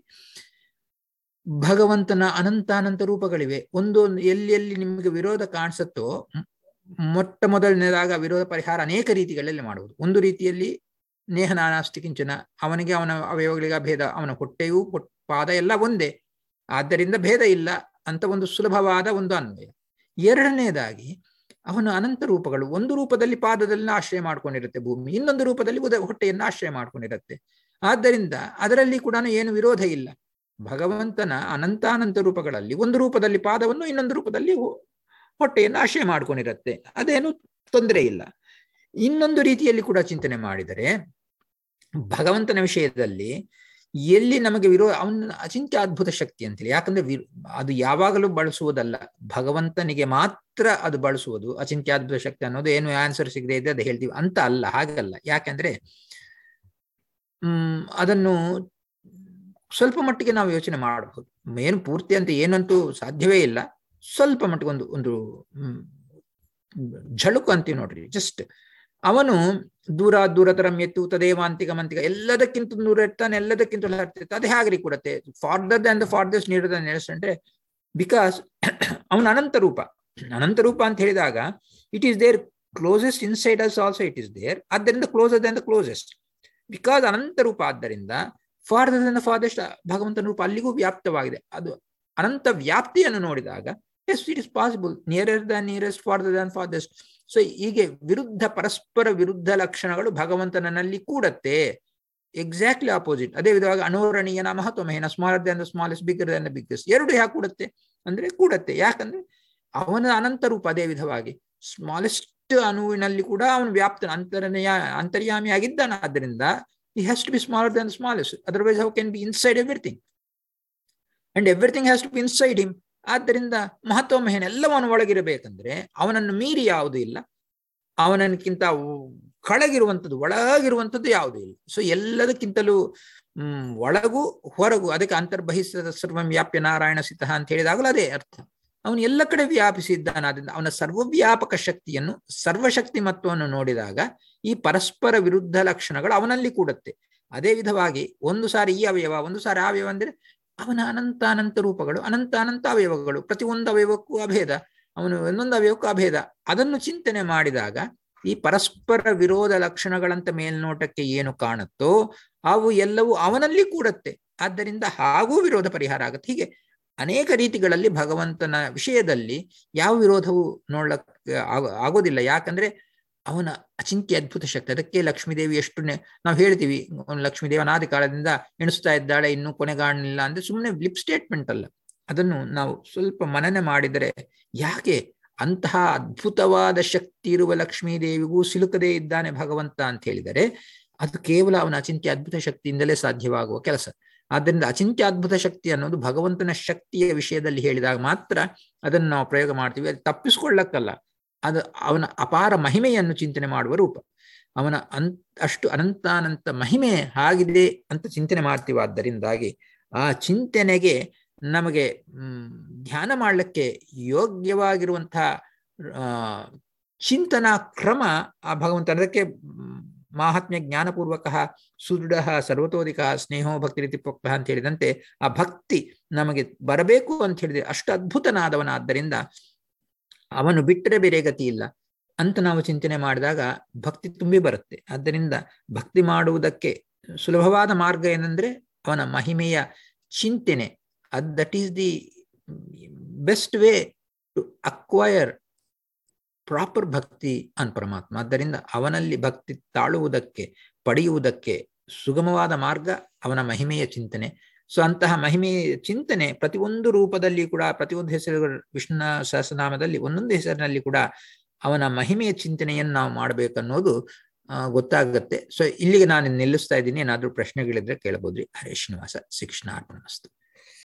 ಭಗವಂತನ ಅನಂತ ಅನಂತ ರೂಪಗಳಿವೆ ಒಂದು ಎಲ್ಲಿ ಎಲ್ಲಿ ನಿಮಗೆ ವಿರೋಧ ಕಾಣಿಸುತ್ತೋ ಮೊಟ್ಟ ಮೊದಲನೇದಾಗ ವಿರೋಧ ಪರಿಹಾರ ಅನೇಕ ರೀತಿಗಳಲ್ಲಿ ಮಾಡುವುದು ಒಂದು ರೀತಿಯಲ್ಲಿ ನೇಹ ನಾನಾಸ್ತಿ ಕಿಂಚನ ಅವನಿಗೆ ಅವನ ಅವಯವಗಳಿಗೆ ಭೇದ ಅವನ ಹೊಟ್ಟೆಯೂ ಪಾದ ಎಲ್ಲ ಒಂದೇ ಆದ್ದರಿಂದ ಭೇದ ಇಲ್ಲ ಅಂತ ಒಂದು ಸುಲಭವಾದ ಒಂದು ಅನ್ವಯ ಎರಡನೇದಾಗಿ ಅವನ ಅನಂತ ರೂಪಗಳು ಒಂದು ರೂಪದಲ್ಲಿ ಪಾದದಲ್ಲಿ ಆಶ್ರಯ ಮಾಡ್ಕೊಂಡಿರುತ್ತೆ ಭೂಮಿ ಇನ್ನೊಂದು ರೂಪದಲ್ಲಿ ಉದ ಹೊಟ್ಟೆಯನ್ನು ಆಶ್ರಯ ಮಾಡ್ಕೊಂಡಿರುತ್ತೆ ಆದ್ದರಿಂದ ಅದರಲ್ಲಿ ಕೂಡ ಏನು ವಿರೋಧ ಇಲ್ಲ ಭಗವಂತನ ಅನಂತಾನಂತ ರೂಪಗಳಲ್ಲಿ ಒಂದು ರೂಪದಲ್ಲಿ ಪಾದವನ್ನು ಇನ್ನೊಂದು ರೂಪದಲ್ಲಿ ಹೊಟ್ಟೆಯನ್ನು ಆಶಯ ಮಾಡ್ಕೊಂಡಿರತ್ತೆ ಅದೇನು ತೊಂದರೆ ಇಲ್ಲ ಇನ್ನೊಂದು ರೀತಿಯಲ್ಲಿ ಕೂಡ ಚಿಂತನೆ ಮಾಡಿದರೆ ಭಗವಂತನ ವಿಷಯದಲ್ಲಿ ಎಲ್ಲಿ ನಮಗೆ ವಿರೋ ಅವನ ಅಚಿಂತ್ಯ ಅದ್ಭುತ ಶಕ್ತಿ ಅಂತೇಳಿ ಯಾಕಂದ್ರೆ ವಿರ್ ಅದು ಯಾವಾಗಲೂ ಬಳಸುವುದಲ್ಲ ಭಗವಂತನಿಗೆ ಮಾತ್ರ ಅದು ಬಳಸುವುದು ಅಚಿಂತ್ಯ ಅದ್ಭುತ ಶಕ್ತಿ ಅನ್ನೋದು ಏನು ಆನ್ಸರ್ ಸಿಗದೆ ಇದೆ ಅದು ಹೇಳ್ತೀವಿ ಅಂತ ಅಲ್ಲ ಹಾಗಲ್ಲ ಯಾಕಂದ್ರೆ ಹ್ಮ್ ಅದನ್ನು ಸ್ವಲ್ಪ ಮಟ್ಟಿಗೆ ನಾವು ಯೋಚನೆ ಮಾಡಬಹುದು ಏನು ಪೂರ್ತಿ ಅಂತ ಏನಂತೂ ಸಾಧ್ಯವೇ ಇಲ್ಲ ಸ್ವಲ್ಪ ಮಟ್ಟಿಗೆ ಒಂದು ಒಂದು ಝಳುಕು ಅಂತೀವಿ ನೋಡ್ರಿ ಜಸ್ಟ್ ಅವನು ದೂರ ದೂರತರಂ ಎತ್ತು ತದೇವಾಂತಿಕ ಮಂತಿಕ ಎಲ್ಲದಕ್ಕಿಂತ ದೂರ ಇರ್ತಾನೆ ಎಲ್ಲದಕ್ಕಿಂತ ಹತ್ತಿರ್ತಾನೆ ಅದೇ ಹಾಗೆ ಕೊಡುತ್ತೆ ಫಾರ್ದರ್ ದನ್ ದ ಫಾರ್ದೆಸ್ಟ್ ನೀಡದ ಅಂದ್ರೆ ಬಿಕಾಸ್ ಅವನ ಅನಂತ ರೂಪ ಅನಂತ ರೂಪ ಅಂತ ಹೇಳಿದಾಗ it is there closest inside us also it is there ಆದ್ದರಿಂದ closer than the closest because ಅನಂತ ರೂಪ ಆದ್ದರಿಂದ ಫಾರ್ದರ್ ದನ್ ದ ಫಾರ್ದೆಸ್ಟ್ ಭಗವಂತನ ರೂಪ ಅಲ್ಲಿಗೂ ವ್ಯಾಪ್ತವಾಗಿದೆ ಅದು ಅನಂತ ವ್ಯಾಪ್ತಿಯನ್ನು ನೋಡಿದಾಗ yes it is possible nearer the nearest farther than farthest so ಹೀಗೆ ವಿರುದ್ಧ ಪರಸ್ಪರ ವಿರುದ್ಧ ಲಕ್ಷಣಗಳು ಭಗವಂತನಲ್ಲಿ ಕೂಡತ್ತೆ ಎಕ್ಸಾಕ್ಟ್ಲಿ ಆಪೋಸಿಟ್ ಅದೇ ವಿಧವಾಗಿ ಅನೋರಣೀಯನ ಮಹತ್ವಮಹೇನ small the smallest bigger than biggest ಎರಡು ಯಾಕೆ ಕೂಡತ್ತೆ ಅಂದ್ರೆ ಕೂಡತ್ತೆ ಯಾಕಂದ್ರೆ ಅವನ ಅನಂತ ರೂಪ ಅದೇ ವಿಧವಾಗಿ ಸ್ಮಾಲೆಸ್ಟ್ ಅಣುವಿನಲ್ಲಿ ಕೂಡ ಅವನು ವ್ಯಾಪ್ತ ಅಂತರನೆಯ ಅಂತರ್ಯಾಮಿ ಆಗಿದ್ದಾನೆ ಆದ್ದರಿಂದ ಈ has to be smaller than smallest otherwise how can be inside everything and everything has to be inside him ಆದ್ದರಿಂದ ಮಹತ್ವ ಮಹೇನ ಎಲ್ಲವನ್ನು ಒಳಗಿರಬೇಕಂದ್ರೆ ಅವನನ್ನು ಮೀರಿ ಯಾವುದೂ ಇಲ್ಲ ಅವನಕ್ಕಿಂತ ಕೆಳಗಿರುವಂಥದ್ದು ಒಳಗಿರುವಂಥದ್ದು ಯಾವುದೂ ಇಲ್ಲ ಸೊ ಎಲ್ಲದಕ್ಕಿಂತಲೂ ಹ್ಮ್ ಒಳಗು ಹೊರಗು ಅದಕ್ಕೆ ಅಂತರ್ಬಹಿಸಿದ ಸರ್ವಂ ವ್ಯಾಪ್ಯ ನಾರಾಯಣ ಸಿದ್ಧ ಅಂತ ಹೇಳಿದಾಗಲೂ ಅದೇ ಅರ್ಥ ಅವನು ಎಲ್ಲ ಕಡೆ ವ್ಯಾಪಿಸಿದ್ದಾನಾದ್ರಿಂದ ಅವನ ಸರ್ವವ್ಯಾಪಕ ಶಕ್ತಿಯನ್ನು ಸರ್ವಶಕ್ತಿ ಮತ್ವವನ್ನು ನೋಡಿದಾಗ ಈ ಪರಸ್ಪರ ವಿರುದ್ಧ ಲಕ್ಷಣಗಳು ಅವನಲ್ಲಿ ಕೂಡುತ್ತೆ ಅದೇ ವಿಧವಾಗಿ ಒಂದು ಸಾರಿ ಈ ಅವಯವ ಒಂದು ಸಾರಿ ಆ ಅವಯವ ಅಂದ್ರೆ ಅವನ ಅನಂತ ಅನಂತ ರೂಪಗಳು ಅನಂತ ಅನಂತ ಅವಯವಗಳು ಪ್ರತಿಯೊಂದು ಅವಯವಕ್ಕೂ ಅಭೇದ ಅವನು ಒಂದೊಂದು ಅವಯವಕ್ಕೂ ಅಭೇದ ಅದನ್ನು ಚಿಂತನೆ ಮಾಡಿದಾಗ ಈ ಪರಸ್ಪರ ವಿರೋಧ ಲಕ್ಷಣಗಳಂತ ಮೇಲ್ನೋಟಕ್ಕೆ ಏನು ಕಾಣುತ್ತೋ ಅವು ಎಲ್ಲವೂ ಅವನಲ್ಲಿ ಕೂಡತ್ತೆ ಆದ್ದರಿಂದ ಹಾಗೂ ವಿರೋಧ ಪರಿಹಾರ ಆಗುತ್ತೆ ಹೀಗೆ ಅನೇಕ ರೀತಿಗಳಲ್ಲಿ ಭಗವಂತನ ವಿಷಯದಲ್ಲಿ ಯಾವ ವಿರೋಧವು ನೋಡ್ಲಕ್ಕೆ ಆಗೋದಿಲ್ಲ ಯಾಕಂದ್ರೆ ಅವನ ಅಚಿಂತ್ಯ ಅದ್ಭುತ ಶಕ್ತಿ ಅದಕ್ಕೆ ಲಕ್ಷ್ಮೀದೇವಿ ಎಷ್ಟು ನಾವು ಹೇಳ್ತೀವಿ ಲಕ್ಷ್ಮೀದೇವಿ ಅನಾದಿ ಕಾಲದಿಂದ ಎಣಿಸ್ತಾ ಇದ್ದಾಳೆ ಇನ್ನೂ ಕೊನೆಗಾಣಲಿಲ್ಲ ಅಂದ್ರೆ ಸುಮ್ಮನೆ ಲಿಪ್ ಸ್ಟೇಟ್ಮೆಂಟ್ ಅಲ್ಲ ಅದನ್ನು ನಾವು ಸ್ವಲ್ಪ ಮನನೆ ಮಾಡಿದರೆ ಯಾಕೆ ಅಂತಹ ಅದ್ಭುತವಾದ ಶಕ್ತಿ ಇರುವ ಲಕ್ಷ್ಮೀದೇವಿಗೂ ಸಿಲುಕದೇ ಇದ್ದಾನೆ ಭಗವಂತ ಅಂತ ಹೇಳಿದರೆ ಅದು ಕೇವಲ ಅವನ ಅಚಿಂತ್ಯ ಅದ್ಭುತ ಶಕ್ತಿಯಿಂದಲೇ ಸಾಧ್ಯವಾಗುವ ಕೆಲಸ ಆದ್ದರಿಂದ ಅಚಿಂತ್ಯ ಅದ್ಭುತ ಶಕ್ತಿ ಅನ್ನೋದು ಭಗವಂತನ ಶಕ್ತಿಯ ವಿಷಯದಲ್ಲಿ ಹೇಳಿದಾಗ ಮಾತ್ರ ಅದನ್ನು ನಾವು ಪ್ರಯೋಗ ಮಾಡ್ತೀವಿ ಅದು ತಪ್ಪಿಸ್ಕೊಳ್ಳಕ್ಕಲ್ಲ ಅದು ಅವನ ಅಪಾರ ಮಹಿಮೆಯನ್ನು ಚಿಂತನೆ ಮಾಡುವ ರೂಪ ಅವನ ಅನ್ ಅಷ್ಟು ಅನಂತಾನಂತ ಮಹಿಮೆ ಆಗಿದೆ ಅಂತ ಚಿಂತನೆ ಮಾಡ್ತೀವಿ ಆದ್ದರಿಂದಾಗಿ ಆ ಚಿಂತನೆಗೆ ನಮಗೆ ಹ್ಮ್ ಧ್ಯಾನ ಮಾಡಲಿಕ್ಕೆ ಯೋಗ್ಯವಾಗಿರುವಂತಹ ಆ ಚಿಂತನಾ ಕ್ರಮ ಆ ಭಗವಂತ ಅದಕ್ಕೆ ಮಾಹಾತ್ಮ್ಯ ಜ್ಞಾನಪೂರ್ವಕ ಸುದೃಢ ಸರ್ವತೋಧಿಕ ಸ್ನೇಹೋ ಭಕ್ತಿ ರೀತಿ ಪೋಕ್ತ ಅಂತ ಹೇಳಿದಂತೆ ಆ ಭಕ್ತಿ ನಮಗೆ ಬರಬೇಕು ಅಂತ ಹೇಳಿದ್ರೆ ಅಷ್ಟು ಅದ್ಭುತನಾದವನಾದ್ದರಿಂದ ಅವನು ಬಿಟ್ಟರೆ ಬೇರೆ ಗತಿ ಇಲ್ಲ ಅಂತ ನಾವು ಚಿಂತನೆ ಮಾಡಿದಾಗ ಭಕ್ತಿ ತುಂಬಿ ಬರುತ್ತೆ ಆದ್ದರಿಂದ ಭಕ್ತಿ ಮಾಡುವುದಕ್ಕೆ ಸುಲಭವಾದ ಮಾರ್ಗ ಏನಂದ್ರೆ ಅವನ ಮಹಿಮೆಯ ಚಿಂತನೆ ಅದ್ that is the best way to acquire proper bhakti ಅನ್ ಪರಮಾತ್ಮ ಆದ್ದರಿಂದ ಅವನಲ್ಲಿ ಭಕ್ತಿ ತಾಳುವುದಕ್ಕೆ ಪಡೆಯುವುದಕ್ಕೆ ಸುಗಮವಾದ ಮಾರ್ಗ ಅವನ ಮಹಿಮೆಯ ಚಿಂತನೆ ಸೊ ಅಂತಹ ಮಹಿಮೆಯ ಚಿಂತನೆ ಪ್ರತಿಯೊಂದು ರೂಪದಲ್ಲಿ ಕೂಡ ಪ್ರತಿಯೊಂದು ಹೆಸರುಗಳು ವಿಷ್ಣು ಸಹಸ್ರನಾಮದಲ್ಲಿ ಒಂದೊಂದು ಹೆಸರಿನಲ್ಲಿ ಕೂಡ ಅವನ ಮಹಿಮೆಯ ಚಿಂತನೆಯನ್ನು ನಾವು ಮಾಡಬೇಕನ್ನೋದು ಗೊತ್ತಾಗುತ್ತೆ ಸೊ ಇಲ್ಲಿಗೆ ನಾನು ನಿಲ್ಲಿಸ್ತಾ ಇದ್ದೀನಿ ಏನಾದರೂ ಪ್ರಶ್ನೆಗಳಿದ್ರೆ ಕೇಳಬಹುದ್ರಿ ಹರೇ ಶ್ರೀನಿವಾಸ ಶಿಕ್ಷಣ ಅರ್ಪಣಸ್ತು